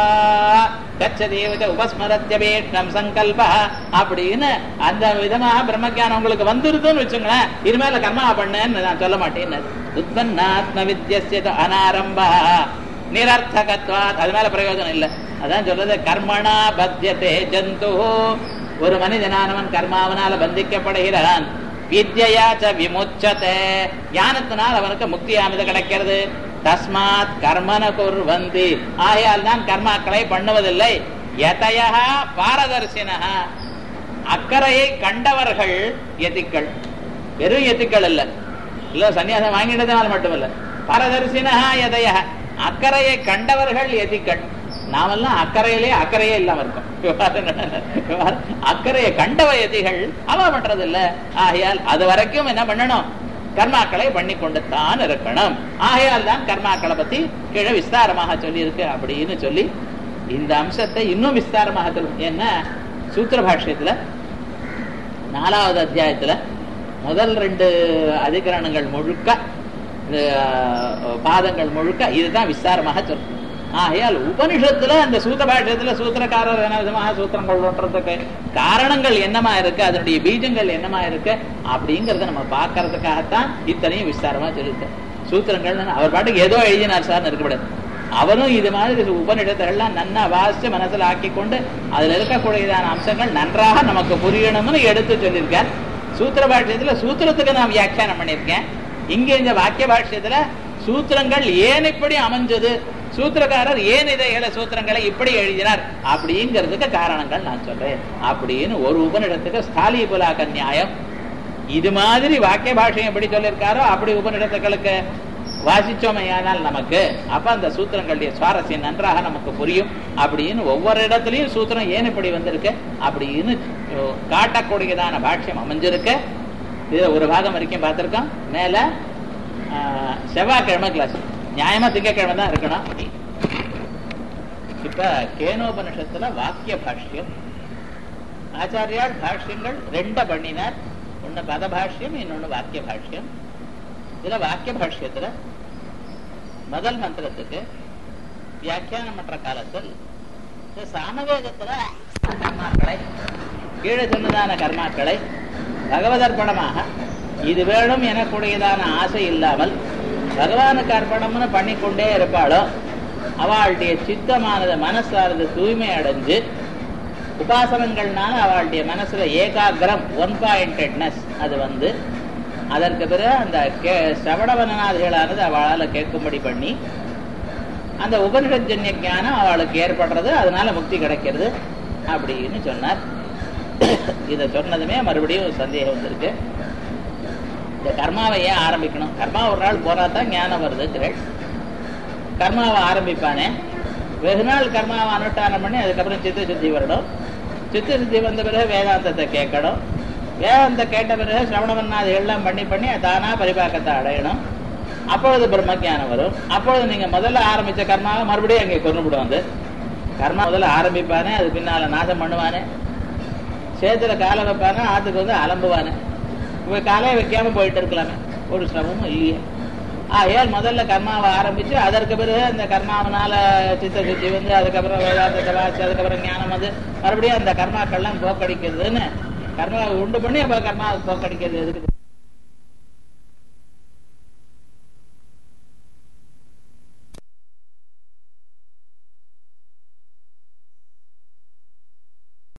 கச்சதேவத உபஸ்மரத்யபேட்டம் சங்கல்ப அப்படின்னு அந்த விதமா பிரம்மஜானம் உங்களுக்கு வந்துருதுன்னு வச்சுங்களேன் இனிமேல கர்மா பண்ணேன்னு நான் சொல்ல மாட்டேன் உத்பன்னாத்ம வித்யசிய அனாரம்பா நிரர்த்தகத்வாத் அது மேல பிரயோஜனம் இல்லை அதான் சொல்றது கர்மணா பத்தியதே ஜந்து ஒரு மனிதனானவன் கர்மாவனால பந்திக்கப்படுகிறான் வித்யாச்ச விமுச்சதே ஞானத்தினால் அவனுக்கு முக்தியானது கிடைக்கிறது தஸ்மாத் கர்மன குர்வந்தி ஆகையால் தான் கர்மாக்களை பண்ணுவதில்லை எதையா பாரதர்சினா அக்கறையை கண்டவர்கள் எதிக்கள் வெறும் எத்திக்கள் இல்ல இல்ல சன்னியாசம் வாங்கினதுனால மட்டுமல்ல பாரதர்சினா எதைய அக்கறையை கண்டவர்கள் எதிக்கள் நாமெல்லாம் அக்கறையிலே அக்கறையே இல்லாம இருக்கோம் அக்கறையை கண்டவ எதிகள் அவ பண்றது இல்ல ஆகையால் அது வரைக்கும் என்ன பண்ணணும் கர்மாக்களை பண்ணி கொண்டு தான் இருக்கணும் ஆகையால் தான் கர்மாக்களை பத்தி கீழே விஸ்தாரமாக சொல்லி இருக்கு அப்படின்னு சொல்லி இந்த அம்சத்தை இன்னும் விஸ்தாரமாக சொல்லும் ஏன்னா சூத்திர பாஷ்யத்துல நாலாவது அத்தியாயத்துல முதல் ரெண்டு அதிகரணங்கள் முழுக்க இந்த பாதங்கள் முழுக்க இதுதான் விஸ்தாரமாக சொல்லும் ஆகையால் உபனிஷத்துல அந்த சூத்த பாஷ்யத்துல சூத்திரக்காரர் என்ன விதமாக சூத்திரங்கள் ஒட்டுறதுக்கு காரணங்கள் என்னமா இருக்கு அதனுடைய பீஜங்கள் என்னமா இருக்கு அப்படிங்கறத நம்ம பார்க்கறதுக்காகத்தான் இத்தனையும் விஸ்தாரமா சொல்லிருக்கு சூத்திரங்கள் அவர் பாட்டுக்கு ஏதோ எழுதினார் சார் இருக்கக்கூடாது அவரும் இது மாதிரி உபநிடத்தெல்லாம் நன்னா வாசிச்சு மனசுல ஆக்கி கொண்டு அதுல இருக்கக்கூடியதான அம்சங்கள் நன்றாக நமக்கு புரியணும்னு எடுத்து சொல்லியிருக்கார் சூத்திர பாஷ்யத்துல சூத்திரத்துக்கு நான் வியாக்கியானம் பண்ணியிருக்கேன் இங்க இந்த வாக்கிய பாஷ்யத்துல சூத்திரங்கள் ஏன் இப்படி அமைஞ்சது சூத்திரக்காரர் ஏன் இதை ஏழ சூத்திரங்களை இப்படி எழுதினார் அப்படிங்கிறதுக்கு காரணங்கள் நான் சொல்றேன் அப்படின்னு ஒரு உபநிடத்துக்கு ஸ்தாலி புலாக்க நியாயம் இது மாதிரி வாக்கிய பாஷையும் எப்படி சொல்லியிருக்காரோ அப்படி உபநிடத்துக்களுக்கு வாசிச்சோமையானால் நமக்கு அப்ப அந்த சூத்திரங்களுடைய சுவாரஸ்யம் நன்றாக நமக்கு புரியும் அப்படின்னு ஒவ்வொரு இடத்துலயும் சூத்திரம் ஏன் இப்படி வந்திருக்கு அப்படின்னு காட்டக்கூடியதான பாஷ்யம் அமைஞ்சிருக்கு இதுல ஒரு பாகம் வரைக்கும் பார்த்திருக்கோம் மேல செவ்வாய்க்கிழமை கிளாஸ் நியாயமா திங்கக்கிழமை தான் இருக்கணும் இப்ப கேனோபனிஷத்துல வாக்கிய பாஷ்யம் ஆச்சாரியால் பாஷ்யங்கள் ரெண்ட பண்ணினார் ஒண்ணு பத பாஷ்யம் இன்னொன்னு வாக்கிய பாஷ்யம் இதுல வாக்கிய பாஷ்யத்துல முதல் மந்திரத்துக்கு வியாக்கியானம் பண்ற காலத்தில் சாமவேதத்துல கர்மாக்களை கீழே சொன்னதான கர்மாக்களை பகவதர்ப்பணமாக இது வேணும் எனக்கூடியதான ஆசை இல்லாமல் பகவானுக்கு அர்ப்பணம்னு பண்ணிக்கொண்டே இருப்பாளோ அவளுடைய சித்தமானது மனசானது தூய்மை அடைஞ்சு உபாசனங்கள்னால அவளுடைய மனசுல ஏகாகிரம் ஒன் பாயிண்டட்னஸ் அது வந்து அதற்கு பிறகு அந்த கே சிரவணவனாதிகளானது அவளால் கேட்கும்படி பண்ணி அந்த உபனிஷஜன்ய ஞானம் அவளுக்கு ஏற்படுறது அதனால முக்தி கிடைக்கிறது அப்படின்னு சொன்னார் இதை சொன்னதுமே மறுபடியும் சந்தேகம் வந்திருக்கு இந்த கர்மாவை ஏன் ஆரம்பிக்கணும் கர்மா ஒரு நாள் போனா தான் ஞானம் வருதுங்கிறேன் கர்மாவை ஆரம்பிப்பானே வெகு நாள் கர்மாவை அனுஷ்டானம் பண்ணி அதுக்கப்புறம் சித்த சுத்தி வரணும் சித்த சுத்தி வந்த பிறகு வேதாந்தத்தை கேட்கணும் வேதாந்த கேட்ட பிறகு சிரவணவன்னாது எல்லாம் பண்ணி பண்ணி தானா பரிபாக்கத்தை அடையணும் அப்பொழுது பிரம்ம ஞானம் வரும் அப்பொழுது நீங்க முதல்ல ஆரம்பிச்ச கர்மாவை மறுபடியும் அங்கே கொண்டு வந்து கர்மா முதல்ல ஆரம்பிப்பானே அது பின்னால நாசம் பண்ணுவானே சேத்துல காலை வைப்பானே ஆத்துக்கு வந்து அலம்புவானே இப்ப காலையை வைக்காம போயிட்டு இருக்கலாமே ஒரு சிரமமும் இல்லையே ஆகையால் முதல்ல கர்மாவை ஆரம்பிச்சு அதற்கு பிறகு அந்த கர்மாவனால சித்த சுத்தி வந்து அதுக்கப்புறம் வேதாந்தத்தை வாசி அதுக்கப்புறம் ஞானம் வந்து மறுபடியும் அந்த கர்மாக்கள்லாம் போக்கடிக்கிறதுன்னு கர்மாவை உண்டு பண்ணி அப்ப கர்மாவை போக்கடிக்கிறது எதுக்கு